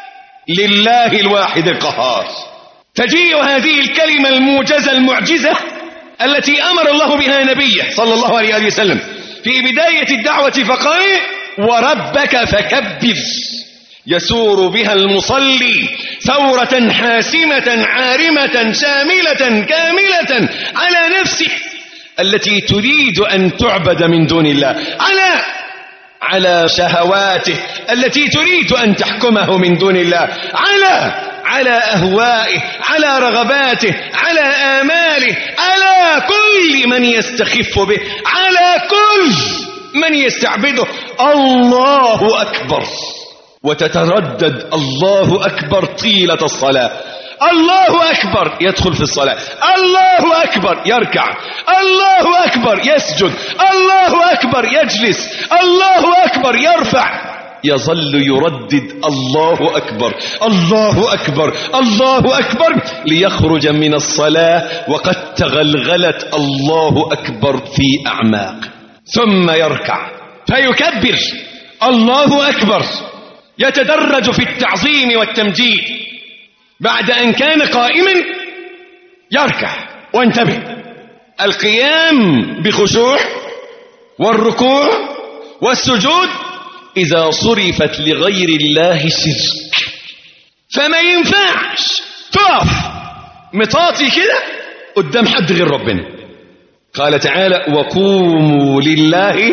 لله الواحد القهار تجيء هذه الكلمة الموجزة المعجزة التي أمر الله بها نبيه صلى الله عليه وسلم في بداية الدعوة فقال وربك فكبر يسور بها المصلي ثورة حاسمة عارمة شاملة كاملة على نفسه التي تريد أن تعبد من دون الله على على شهواته التي تريد أن تحكمه من دون الله على على أهوائه على رغباته على آماله على كل من يستخف به على كل من يستعبده الله أكبر وتتردد الله أكبر طيلة الصلاة الله أكبر يدخل في الصلاة الله أكبر يركع الله أكبر يسجد الله أكبر يجلس الله أكبر يرفع يظل يردد الله أكبر الله أكبر الله أكبر ليخرج من الصلاة وقد تغلغلت الله أكبر في أعماق ثم يركع فيكبر الله أكبر يتدرج في التعظيم والتمجيد بعد أن كان قائما يركع وانتبه القيام بخشوع والركوع والسجود إذا صرفت لغير الله شرك فما ينفعش تقف مطاطي كده قدام حد غير ربنا قال تعالى وقوموا لله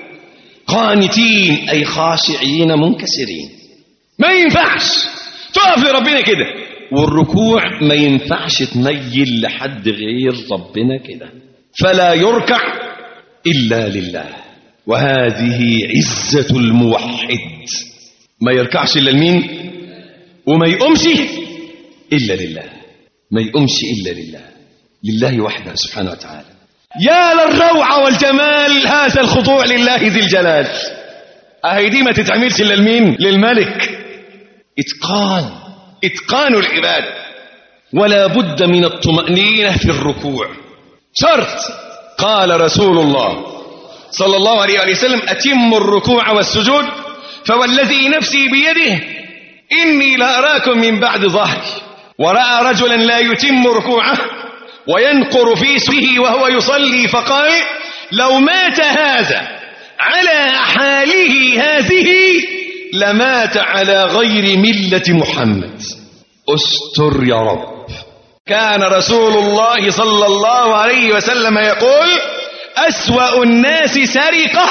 قانتين أي خاشعين منكسرين ما ينفعش تقف لربنا كده والركوع ما ينفعش تميل لحد غير ربنا كده فلا يركع إلا لله وهذه عزة الموحد ما يركعش إلا لمين وما يقومش إلا لله ما يقومش إلا لله لله وحده سبحانه وتعالى يا للروعة والجمال هذا الخضوع لله ذي الجلال أهي دي ما تتعملش إلا لمين للملك إتقان إتقان العباد ولا بد من الطمأنينة في الركوع شرط قال رسول الله صلى الله عليه وسلم أتم الركوع والسجود فوالذي نفسي بيده إني لأراكم من بعد ظهري ورأى رجلا لا يتم ركوعه وينقر في سوه وهو يصلي فقال لو مات هذا على حاله هذه لمات على غير ملة محمد استر يا رب كان رسول الله صلى الله عليه وسلم يقول أسوأ الناس سرقة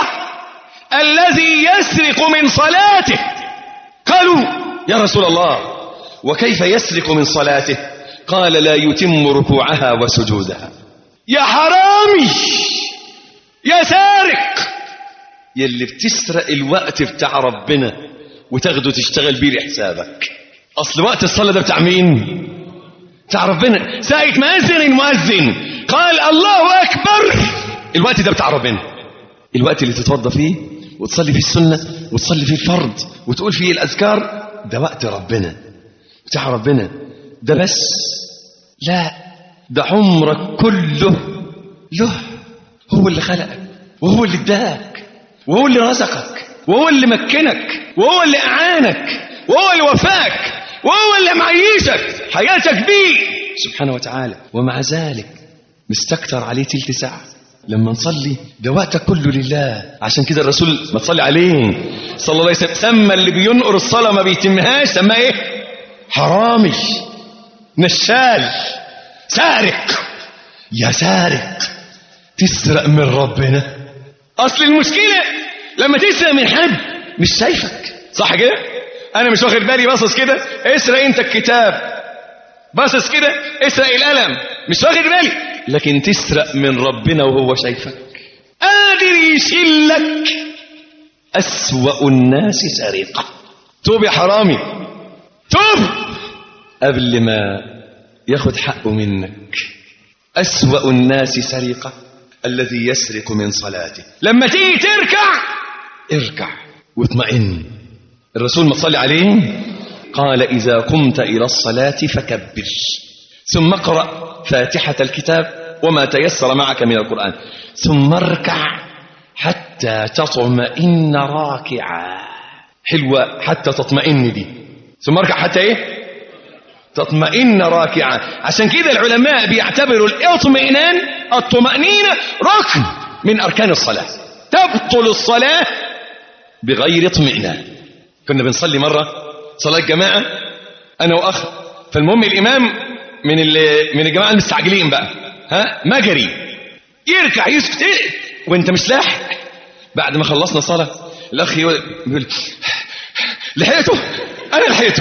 الذي يسرق من صلاته قالوا يا رسول الله وكيف يسرق من صلاته قال لا يتم ركوعها وسجودها يا حرامي يا سارق يلي بتسرق الوقت بتاع ربنا وتاخده تشتغل بيه لحسابك اصل وقت الصلاه ده بتاع مين بتاع ربنا ساعه ما اذن المؤذن قال الله اكبر الوقت ده بتاع ربنا الوقت اللي تتوضى فيه وتصلي فيه السنه وتصلي فيه الفرض وتقول فيه الاذكار ده وقت ربنا بتاع ربنا ده بس لا ده عمرك كله له هو اللي خلقك وهو اللي اداك وهو اللي رزقك وهو اللي مكنك وهو اللي اعانك وهو اللي وفاك وهو اللي معيشك حياتك بيه سبحانه وتعالى ومع ذلك مستكتر عليه تلت ساعة لما نصلي ده وقتك كله لله عشان كده الرسول ما تصلي عليه صلى الله عليه وسلم سمى اللي بينقر الصلاة ما بيتمهاش سماه ايه حرامي نشال سارق يا سارق تسرق من ربنا اصل المشكلة لما تسرق من حد مش شايفك صح كده انا مش واخد بالي باصص كده اسرق انت الكتاب باصص كده اسرق القلم مش واخد بالي لكن تسرق من ربنا وهو شايفك قادر يشلك أسوأ الناس سرقة توب يا حرامي توب قبل ما ياخد حقه منك أسوأ الناس سرقة الذي يسرق من صلاته لما تيجي تركع اركع واطمئن الرسول ما تصلي عليه قال إذا قمت إلى الصلاة فكبر ثم اقرأ فاتحة الكتاب وما تيسر معك من القرآن ثم اركع حتى تطمئن راكعا حلوة حتى تطمئن دي ثم اركع حتى ايه تطمئن راكعا عشان كده العلماء بيعتبروا الاطمئنان الطمأنينة ركن من أركان الصلاة تبطل الصلاة بغير اطمئنان كنا بنصلي مرة صلاة جماعة أنا وأخ فالمهم الإمام من من الجماعة المستعجلين بقى ها مجري يركع يسكت إيه؟ وانت مش لاحق بعد ما خلصنا صلاة الأخ يقول لحقته أنا لحقته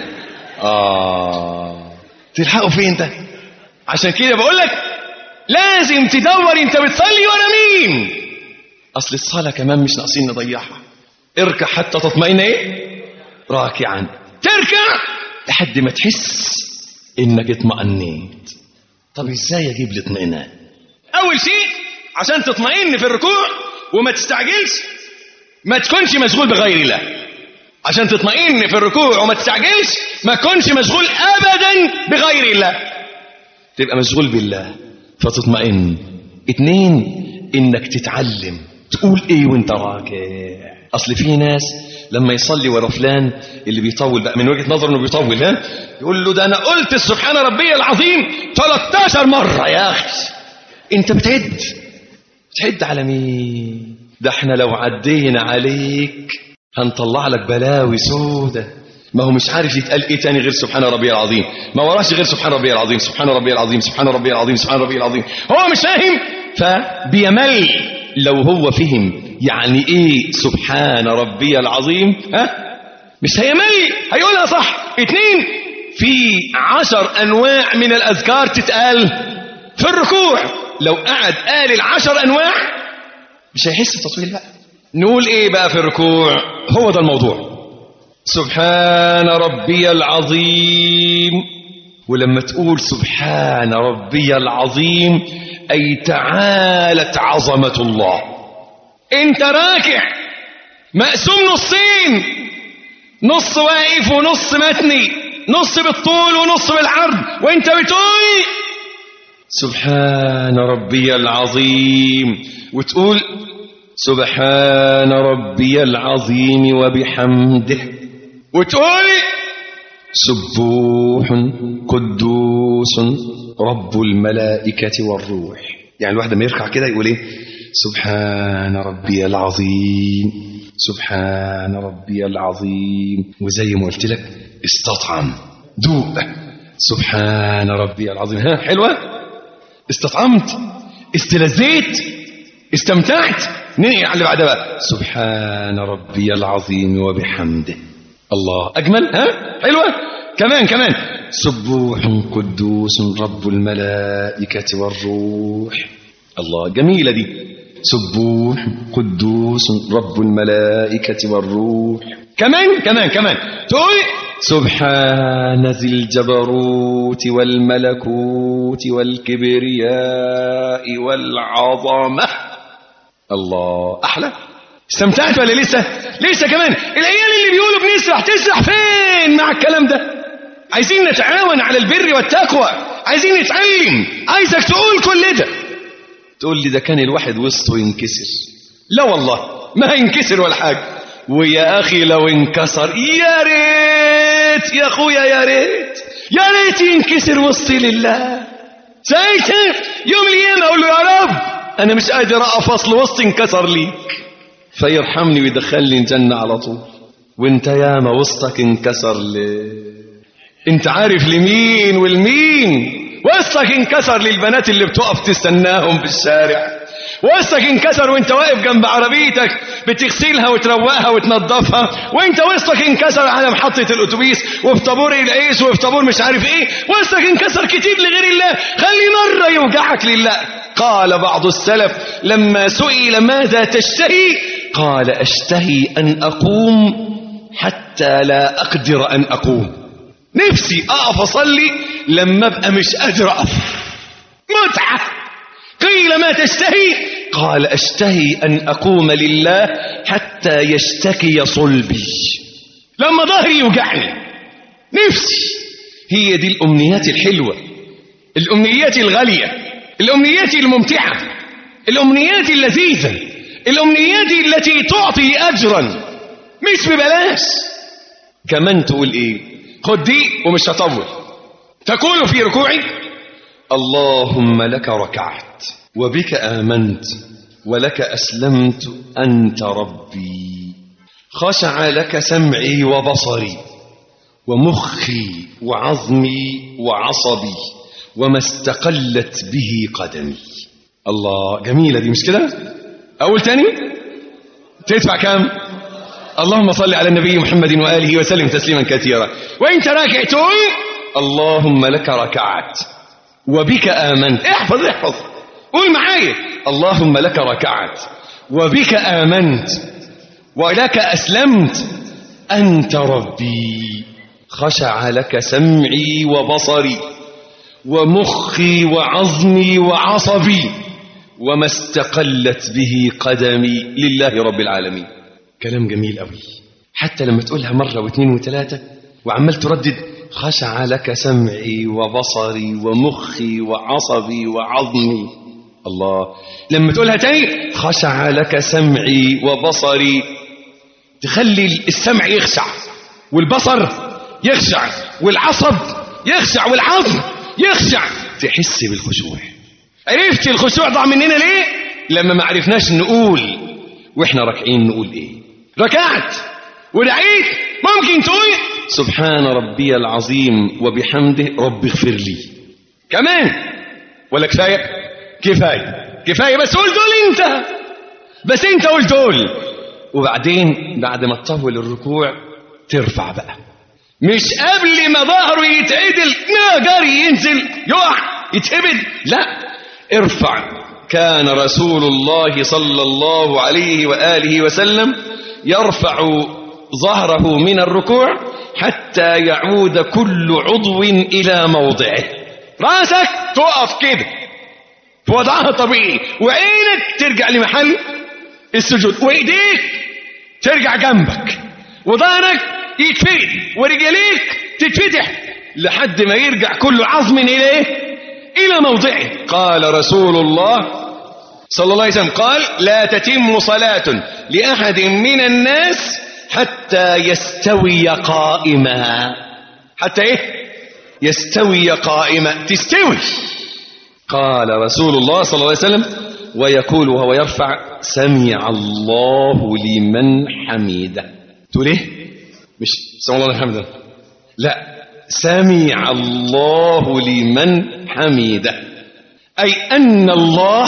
آه تلحقه فين انت عشان كده بقول لك لازم تدور انت بتصلي وانا مين اصل الصلاة كمان مش ناقصين نضيعها اركع حتى تطمئن ايه راكعا تركع لحد ما تحس انك اطمأنيت طب ازاي اجيب الاطمئنان اول شيء عشان تطمئن في الركوع وما تستعجلش ما تكونش مشغول بغير الله عشان تطمئن في الركوع وما تستعجلش ما تكونش مشغول ابدا بغير الله تبقى مشغول بالله فتطمئن اتنين انك تتعلم تقول ايه وانت راكع اصل في ناس لما يصلي ورا فلان اللي بيطول بقى من وجهه نظره انه بيطول ها يقول له ده انا قلت سبحان ربي العظيم 13 مره يا اخي انت بتعد بتعد على مين ده احنا لو عدينا عليك هنطلع لك بلاوي سودة ما هو مش عارف يتقال ايه تاني غير سبحان ربي العظيم ما وراش غير سبحان ربي العظيم سبحان ربي العظيم سبحان ربي العظيم سبحان ربي العظيم هو مش فاهم فبيمل لو هو فهم يعني ايه سبحان ربي العظيم ها مش هيمل هيقولها صح اتنين في عشر انواع من الاذكار تتقال في الركوع لو قعد قال العشر انواع مش هيحس بتطويل بقى نقول ايه بقى في الركوع هو ده الموضوع سبحان ربي العظيم ولما تقول سبحان ربي العظيم أي تعالت عظمة الله انت راكع مقسوم نصين نص واقف ونص متني نص بالطول ونص بالعرض وانت بتقول سبحان ربي العظيم وتقول سبحان ربي العظيم وبحمده وتقول سبوح قدوس رب الملائكة والروح يعني الواحد لما يركع كده يقول ايه سبحان ربي العظيم سبحان ربي العظيم وزي ما قلت لك استطعم دوق سبحان ربي العظيم ها حلوة استطعمت استلذيت استمتعت ننقل على اللي بعدها بقى سبحان ربي العظيم وبحمده الله أجمل ها حلوة كمان كمان سبوح قدوس رب الملائكة والروح الله جميلة دي سبوح قدوس رب الملائكة والروح كمان كمان كمان تقول سبحان ذي الجبروت والملكوت والكبرياء والعظمة الله أحلى استمتعت ولا لسه لسه كمان العيال اللي بيقولوا بنسرح تسرح فين مع الكلام ده عايزين نتعاون على البر والتقوى عايزين نتعلم عايزك تقول كل ده تقول لي ده كان الواحد وسطه ينكسر لا والله ما هينكسر ولا حاجة ويا أخي لو انكسر يا ريت يا أخويا يا ريت يا ريت ينكسر وسطي لله ساعتها يوم القيامة أقول له يا رب أنا مش قادر أقف أصل وسطي انكسر ليك فيرحمني ويدخلني الجنة على طول وانت ياما وسطك انكسر ليه انت عارف لمين والمين وسطك انكسر للبنات اللي بتقف تستناهم في الشارع وسطك انكسر وانت واقف جنب عربيتك بتغسلها وتروقها وتنظفها وانت وسطك انكسر على محطة الاتوبيس وفي طابور العيش وفي طابور مش عارف ايه وسطك انكسر كتير لغير الله خلي مرة يوجعك لله قال بعض السلف لما سئل ماذا تشتهي قال اشتهي ان اقوم حتى لا اقدر ان اقوم نفسي اقف اصلي لما ابقى مش قادر اقف متعه قيل ما تشتهي قال اشتهي ان اقوم لله حتى يشتكي صلبي لما ظهري يوجعني نفسي هي دي الأمنيات الحلوة الأمنيات الغالية الأمنيات الممتعة الأمنيات اللذيذة الأمنيات التي تعطي أجرا مش ببلاش كمان تقول إيه خد دي ومش هطول تقول في ركوعي اللهم لك ركعت وبك آمنت ولك أسلمت أنت ربي خشع لك سمعي وبصري ومخي وعظمي وعصبي وما استقلت به قدمي الله جميلة دي مش كده أقول تاني تدفع كام اللهم صل على النبي محمد وآله وسلم تسليما كثيرا وانت راكع تقول اللهم لك ركعت وبك آمنت احفظ احفظ قول معايا اللهم لك ركعت وبك آمنت ولك أسلمت أنت ربي خشع لك سمعي وبصري ومخي وعظمي وعصبي وما استقلت به قدمي لله رب العالمين كلام جميل قوي حتى لما تقولها مرة واثنين وثلاثة وعمال تردد خشع لك سمعي وبصري ومخي وعصبي وعظمي الله لما تقولها تاني خشع لك سمعي وبصري تخلي السمع يخشع والبصر يخشع والعصب يخشع والعظم يخشع تحس بالخشوع عرفت الخشوع ضاع مننا ليه لما ما عرفناش نقول واحنا راكعين نقول ايه ركعت ودعيت ممكن تقول سبحان ربي العظيم وبحمده رب اغفر لي كمان ولا كفايه كفايه كفايه بس قول دول انت بس انت قول دول وبعدين بعد ما تطول الركوع ترفع بقى مش قبل ما ظهره يتعدل جري ينزل يقع يتهبد لا ارفع كان رسول الله صلى الله عليه وآله وسلم يرفع ظهره من الركوع حتى يعود كل عضو إلى موضعه راسك تقف كده في وضعها طبيعي وعينك ترجع لمحل السجود وايديك ترجع جنبك وظهرك يتفرد ورجليك تتفتح لحد ما يرجع كل عظم اليه الى موضعه قال رسول الله صلى الله عليه وسلم قال لا تتم صلاة لأحد من الناس حتى يستوي قائما حتى ايه يستوي قائما تستوي قال رسول الله صلى الله عليه وسلم ويقول وهو يرفع سمع الله لمن حميده تقول ايه مش سمع الله لمن حميده لا سمع الله لمن حميده اي ان الله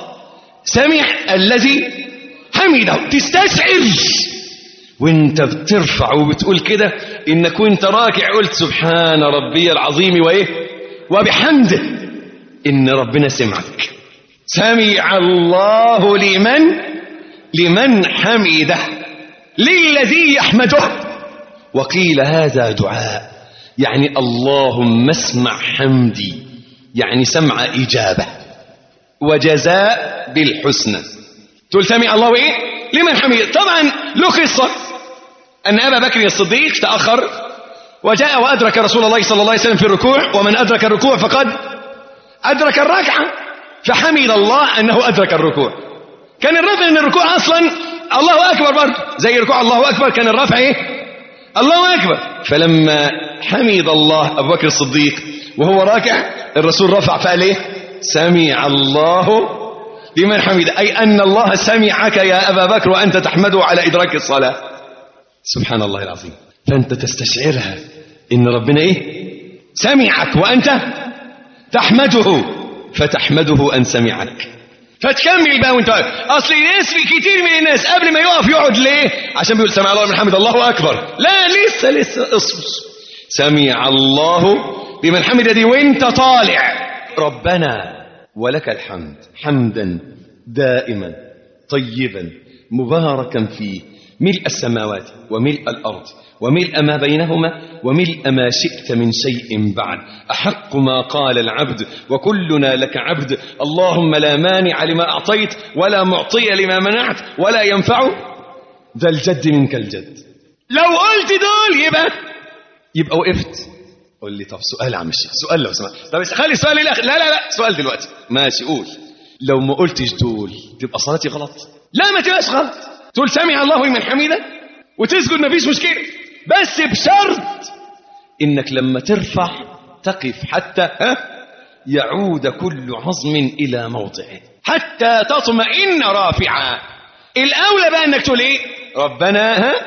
سمع الذي حمده تستشعر وانت بترفع وبتقول كده انك وانت راكع قلت سبحان ربي العظيم وايه وبحمده ان ربنا سمعك سمع الله لمن لمن حمده للذي يحمده وقيل هذا دعاء يعني اللهم اسمع حمدي يعني سمع إجابة وجزاء بالحسنى تقول سمع الله ايه لمن حمده طبعا له قصة أن أبا بكر الصديق تأخر وجاء وأدرك رسول الله صلى الله عليه وسلم في الركوع ومن أدرك الركوع فقد أدرك الركعة فحمد الله أنه أدرك الركوع كان الرفع من الركوع أصلا الله أكبر برضه زي ركوع الله أكبر كان الرفع إيه الله أكبر فلما حمد الله أبو بكر الصديق وهو راكع الرسول رفع فقال إيه سمع الله لمن حمد أي أن الله سمعك يا أبا بكر وأنت تحمده على إدراك الصلاة سبحان الله العظيم فأنت تستشعرها إن ربنا إيه سمعك وأنت تحمده فتحمده أن سمعك فتكمل بقى وانت واقف اصل الناس في كتير من الناس قبل ما يقف يقعد ليه عشان بيقول سمع الله من حمد الله اكبر لا لسه لسه اصبر سمع الله بمن حمد دي وانت طالع ربنا ولك الحمد حمدا دائما طيبا مباركا فيه ملء السماوات وملء الارض وملء ما بينهما وملء ما شئت من شيء بعد أحق ما قال العبد وكلنا لك عبد اللهم لا مانع لما أعطيت ولا معطي لما منعت ولا ينفع ذا الجد منك الجد لو قلت دول يبقى يبقى وقفت قول لي طب سؤال يا عم الشيخ سؤال لو سمحت طب خلي السؤال الاخر لا لا لا سؤال دلوقتي ماشي قول لو ما قلتش دول تبقى صلاتي غلط لا ما تبقاش غلط تقول سمع الله لمن حميده وتسجد مفيش مشكله بس بشرط انك لما ترفع تقف حتى ها يعود كل عظم الى موضعه حتى تطمئن رافعا الاولى بقى انك تقول ايه ربنا ها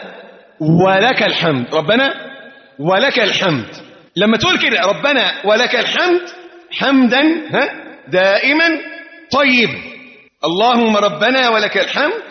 ولك الحمد ربنا ولك الحمد لما تقول كده ربنا ولك الحمد حمدا ها دائما طيب اللهم ربنا ولك الحمد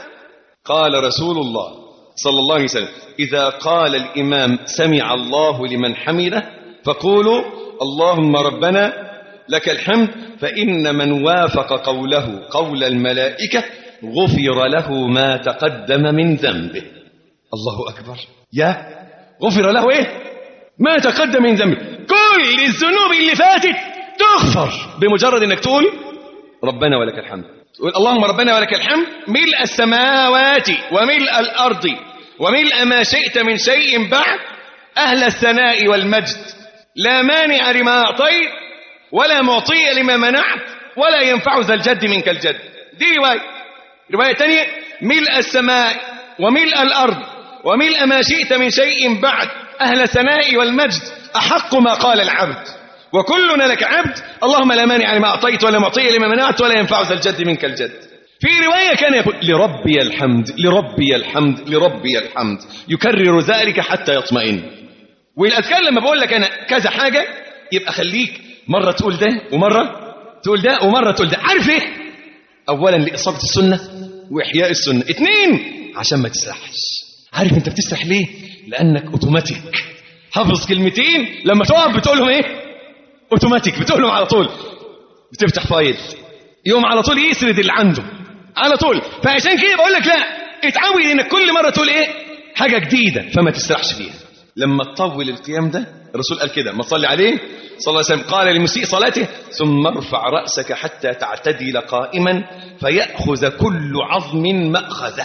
قال رسول الله صلى الله عليه وسلم إذا قال الإمام سمع الله لمن حمده فقولوا اللهم ربنا لك الحمد فإن من وافق قوله قول الملائكة غفر له ما تقدم من ذنبه الله أكبر يا غفر له إيه ما تقدم من ذنبه كل الذنوب اللي فاتت تغفر بمجرد انك تقول ربنا ولك الحمد تقول اللهم ربنا ولك الحمد ملء السماوات وملء الارض وملء ما شئت من شيء بعد اهل الثناء والمجد لا مانع لما اعطيت ولا معطي لما منعت ولا ينفع ذا الجد منك الجد دي روايه روايه ثانيه ملء السماء وملء الارض وملء ما شئت من شيء بعد أهل الثناء والمجد أحق ما قال العبد وكلنا لك عبد اللهم لا مانع لما أعطيت ولا معطي لما منعت ولا ينفع ذا الجد منك الجد في رواية كان يقول لربي الحمد لربي الحمد لربي الحمد يكرر ذلك حتى يطمئن والأذكار لما بقول لك أنا كذا حاجة يبقى خليك مرة تقول ده ومرة تقول ده ومرة تقول ده عارف ايه أولا لإصابة السنة وإحياء السنة اثنين عشان ما تسرحش عارف انت بتسرح ليه لانك اوتوماتيك حافظ كلمتين لما تقف بتقولهم ايه اوتوماتيك بتقولهم على طول بتفتح فايل يوم على طول يسرد اللي عنده على طول فعشان كده بقول لك لا اتعود انك كل مره تقول ايه حاجه جديده فما تسرحش فيها لما تطول القيام ده الرسول قال كده ما تصلي عليه صلى الله عليه وسلم قال لمسيء صلاته ثم ارفع راسك حتى تعتدل قائما فياخذ كل عظم ماخذه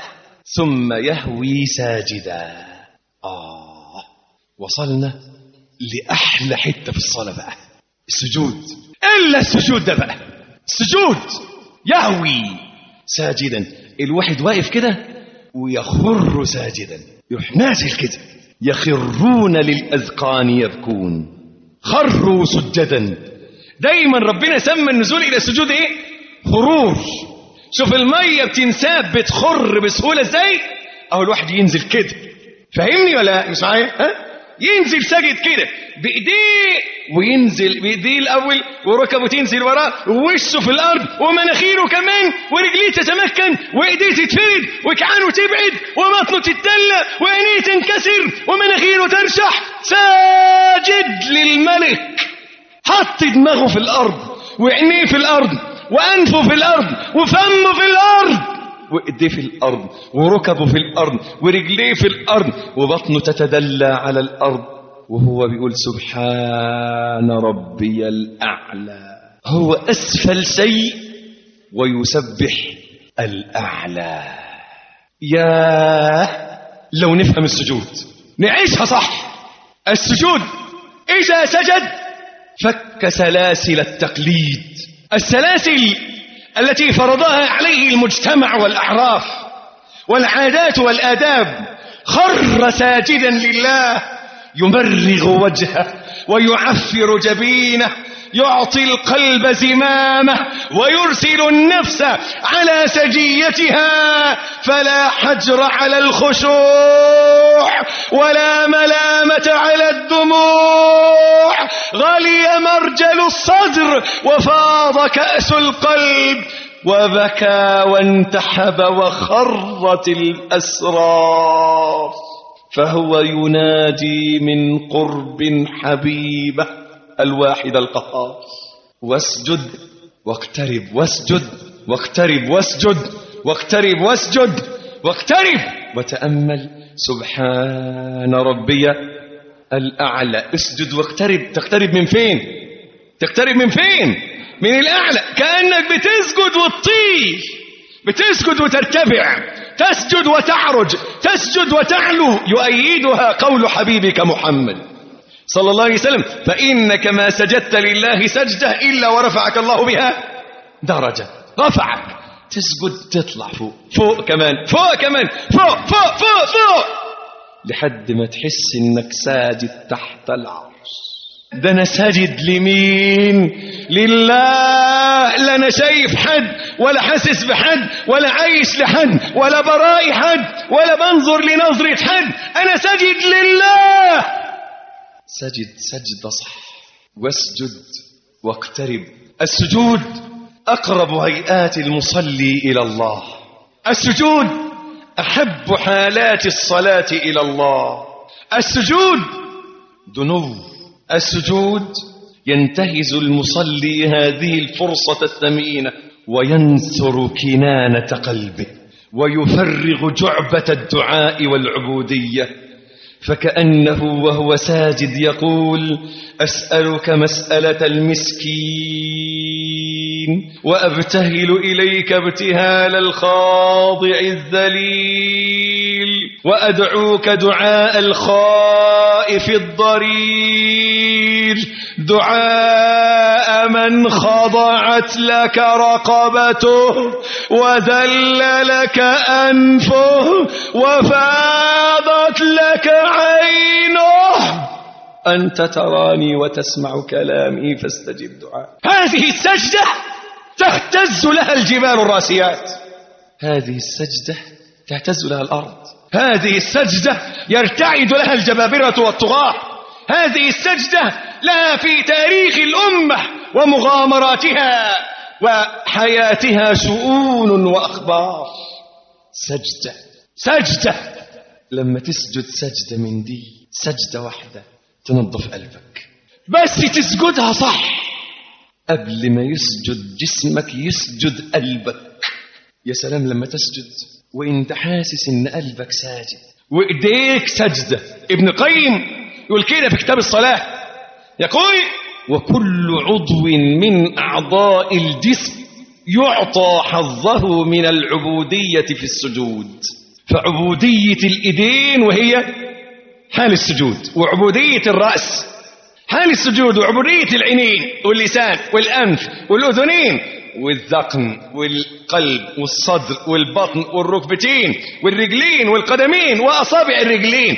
ثم يهوي ساجدا آه وصلنا لأحلى حتة في الصلاة بقى السجود إلا السجود ده بقى السجود يهوي ساجدا الواحد واقف كده ويخر ساجدا يروح نازل كده يخرون للأذقان يبكون خروا سجدا دايما ربنا سمى النزول إلى السجود إيه خرور شوف المية بتنساب بتخر بسهولة ازاي اهو الواحد ينزل كده فاهمني ولا مش معايا ها ينزل ساجد كده بايديه وينزل بايديه الاول وركبه تنزل وراه ووشه في الارض ومناخيره كمان ورجليه تتمكن وايديه تتفرد وكعانه تبعد وبطنه تتدلى وعينيه تنكسر ومناخيره ترشح ساجد للملك حط دماغه في الارض وعينيه في الارض وأنفه في الأرض وفمه في الأرض وإيديه في الأرض وركبه في الأرض ورجليه في الأرض وبطنه تتدلى على الأرض وهو بيقول سبحان ربي الأعلى هو أسفل شيء ويسبح الأعلى يا لو نفهم السجود نعيشها صح السجود إذا سجد فك سلاسل التقليد السلاسل التي فرضها عليه المجتمع والأعراف والعادات والآداب خر ساجدا لله يمرغ وجهه ويعفر جبينه يعطي القلب زمامه ويرسل النفس على سجيتها فلا حجر على الخشوع ولا ملامة على الدموع غلي مرجل الصدر وفاض كأس القلب وبكى وانتحب وخرت الأسرار فهو ينادي من قرب حبيبه الواحد القهار واسجد واقترب واسجد واقترب واسجد واقترب واسجد واقترب وتأمل سبحان ربي الأعلى اسجد واقترب تقترب من فين تقترب من فين من الأعلى كأنك بتسجد وتطير بتسجد وترتفع تسجد وتعرج تسجد وتعلو يؤيدها قول حبيبك محمد صلى الله عليه وسلم فإنك ما سجدت لله سجدة إلا ورفعك الله بها درجة رفعك تسجد تطلع فوق فوق كمان فوق كمان فوق فوق فوق فوق لحد ما تحس انك ساجد تحت العرش ده انا ساجد لمين لله لا انا شايف حد ولا حاسس بحد ولا عايش لحد ولا برائي حد ولا بنظر لنظرة حد انا ساجد لله سجد سجدة صح واسجد واقترب السجود أقرب هيئات المصلي إلى الله السجود أحب حالات الصلاة إلى الله السجود دنو السجود ينتهز المصلي هذه الفرصة الثمينة وينثر كنانة قلبه ويفرغ جعبة الدعاء والعبودية فكأنه وهو ساجد يقول أسألك مسألة المسكين وأبتهل إليك ابتهال الخاضع الذليل وأدعوك دعاء الخائف الضرير دعاء من خضعت لك رقبته وذل لك أنفه وفاضت لك عينه أنت تراني وتسمع كلامي فاستجب دعاء هذه السجدة تهتز لها الجبال الراسيات هذه السجدة تهتز لها الأرض هذه السجدة يرتعد لها الجبابرة والطغاة هذه السجدة لها في تاريخ الأمة ومغامراتها وحياتها شؤون وأخبار سجدة سجدة لما تسجد سجدة من دي سجدة واحدة تنظف قلبك بس تسجدها صح قبل ما يسجد جسمك يسجد قلبك يا سلام لما تسجد وانت حاسس ان قلبك ساجد وايديك سجدة ابن قيم يقول كده في كتاب الصلاة يقول وكل عضو من أعضاء الجسم يعطى حظه من العبودية في السجود فعبودية الإيدين وهي حال السجود وعبودية الرأس حال السجود وعبودية العينين واللسان والأنف والأذنين والذقن والقلب والصدر والبطن والركبتين والرجلين والقدمين وأصابع الرجلين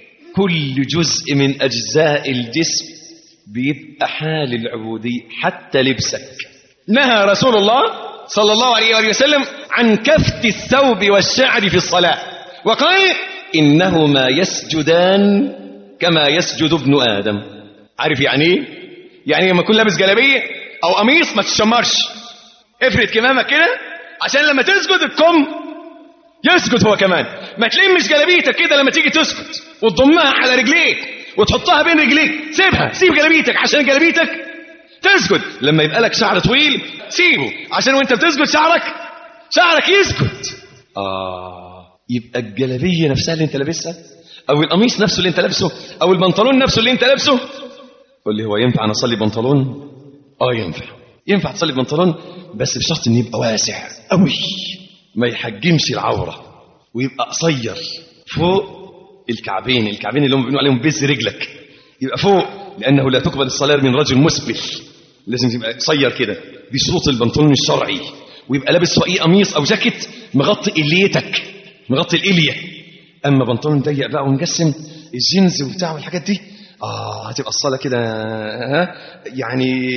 كل جزء من أجزاء الجسم بيبقى حال العبودية حتى لبسك نهى رسول الله صلى الله عليه وآله وسلم عن كفت الثوب والشعر في الصلاة وقال إنهما يسجدان كما يسجد ابن آدم عارف يعني ايه؟ يعني لما تكون لابس جلابية أو قميص ما تشمرش افرد كمامك كده عشان لما تسجد الكم يسجد هو كمان ما تلمش جلابيتك كده لما تيجي تسجد وتضمها على رجليك وتحطها بين رجليك سيبها سيب جلابيتك عشان جلابيتك تسجد لما يبقى لك شعر طويل سيبه عشان وانت بتسجد شعرك شعرك يسكت آه يبقى الجلابية نفسها اللي انت لابسها او القميص نفسه اللي انت لابسه او البنطلون نفسه اللي انت لابسه قول لي هو ينفع انا اصلي بنطلون اه ينفع ينفع تصلي بنطلون بس بشرط انه يبقى واسع قوي ما يحجمش العوره ويبقى قصير فوق الكعبين الكعبين اللي هم بيقولوا عليهم بز رجلك يبقى فوق لانه لا تقبل الصلاه من رجل مسبل لازم يبقى قصير كده دي شروط البنطلون الشرعي ويبقى لابس فوقيه قميص او جاكيت مغطي اليتك مغطي الاليه اما بنطلون ضيق بقى ومجسم الجينز وبتاع والحاجات دي اه هتبقى الصلاه كده ها يعني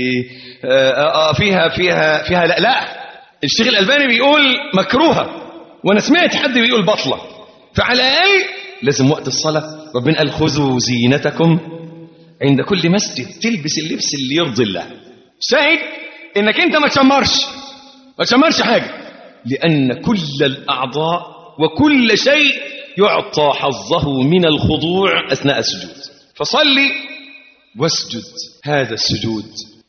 آه آه فيها فيها فيها لا لا الشيخ الالباني بيقول مكروهه وانا سمعت حد بيقول بطله فعلى الاقل لازم وقت الصلاه ربنا قال خذوا زينتكم عند كل مسجد تلبس اللبس اللي يرضي الله شاهد انك انت ما تشمرش ما تشمرش حاجه لان كل الاعضاء وكل شيء يعطى حظه من الخضوع اثناء السجود فصلي واسجد هذا السجود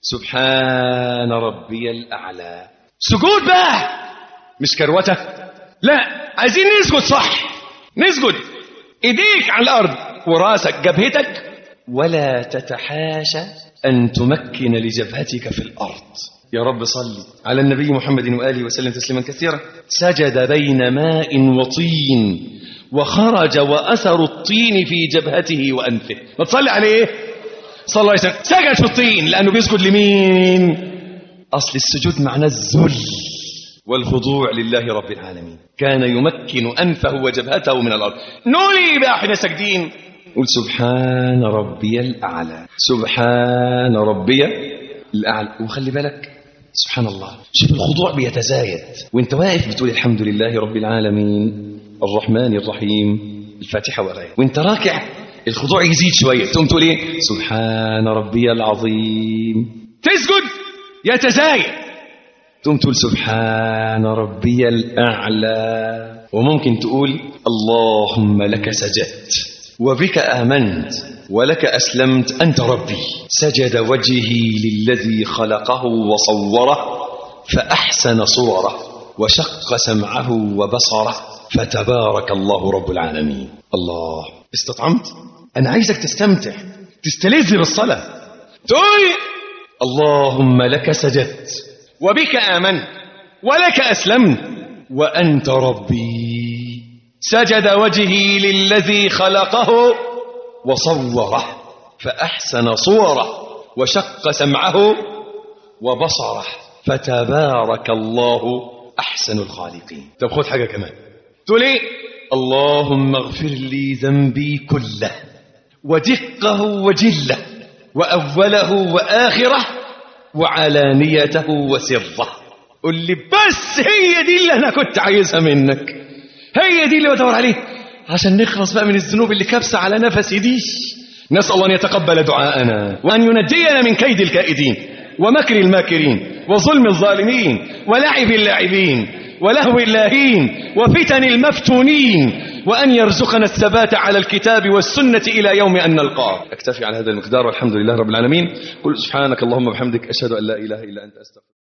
سبحان ربي الاعلى سجود بقى مش كروته لا عايزين نسجد صح نسجد ايديك على الارض وراسك جبهتك ولا تتحاشى ان تمكن لجبهتك في الارض يا رب صل على النبي محمد واله وسلم تسليما كثيرا سجد بين ماء وطين وخرج واثر الطين في جبهته وانفه ما تصلي عليه صلى الله عليه وسلم سجد في الطين لأنه بيسجد لمين أصل السجود معناه الذل والخضوع لله رب العالمين كان يمكن أنفه وجبهته من الأرض نولي بقى احنا ساجدين قل سبحان ربي الأعلى سبحان ربي الأعلى وخلي بالك سبحان الله شوف الخضوع بيتزايد وانت واقف بتقول الحمد لله رب العالمين الرحمن الرحيم الفاتحة وغيرها وانت راكع الخضوع يزيد شوية تقوم تقول ايه سبحان ربي العظيم تسجد يتزايد تقوم تقول سبحان ربي الأعلى وممكن تقول اللهم لك سجدت وبك آمنت ولك أسلمت أنت ربي سجد وجهي للذي خلقه وصوره فأحسن صوره وشق سمعه وبصره فتبارك الله رب العالمين الله استطعمت أنا عايزك تستمتع تستلذ بالصلاة تقول اللهم لك سجدت وبك آمنت ولك أسلمت وأنت ربي سجد وجهي للذي خلقه وصوره فأحسن صوره وشق سمعه وبصره فتبارك الله أحسن الخالقين طب خد حاجة كمان تقول ايه اللهم اغفر لي ذنبي كله ودقه وجله وأوله وآخره وعلانيته وسره قل لي بس هي دي اللي أنا كنت عايزها منك هي دي اللي بدور عليه عشان نخلص بقى من الذنوب اللي كابسة على نفسي دي نسأل الله أن يتقبل دعاءنا وأن ينجينا من كيد الكائدين ومكر الماكرين وظلم الظالمين ولعب اللاعبين ولهو اللاهين وفتن المفتونين وأن يرزقنا الثبات على الكتاب والسنة إلى يوم أن نلقاه أكتفي على هذا المقدار والحمد لله رب العالمين قل سبحانك اللهم وبحمدك أشهد أن لا إله إلا أنت أستغفرك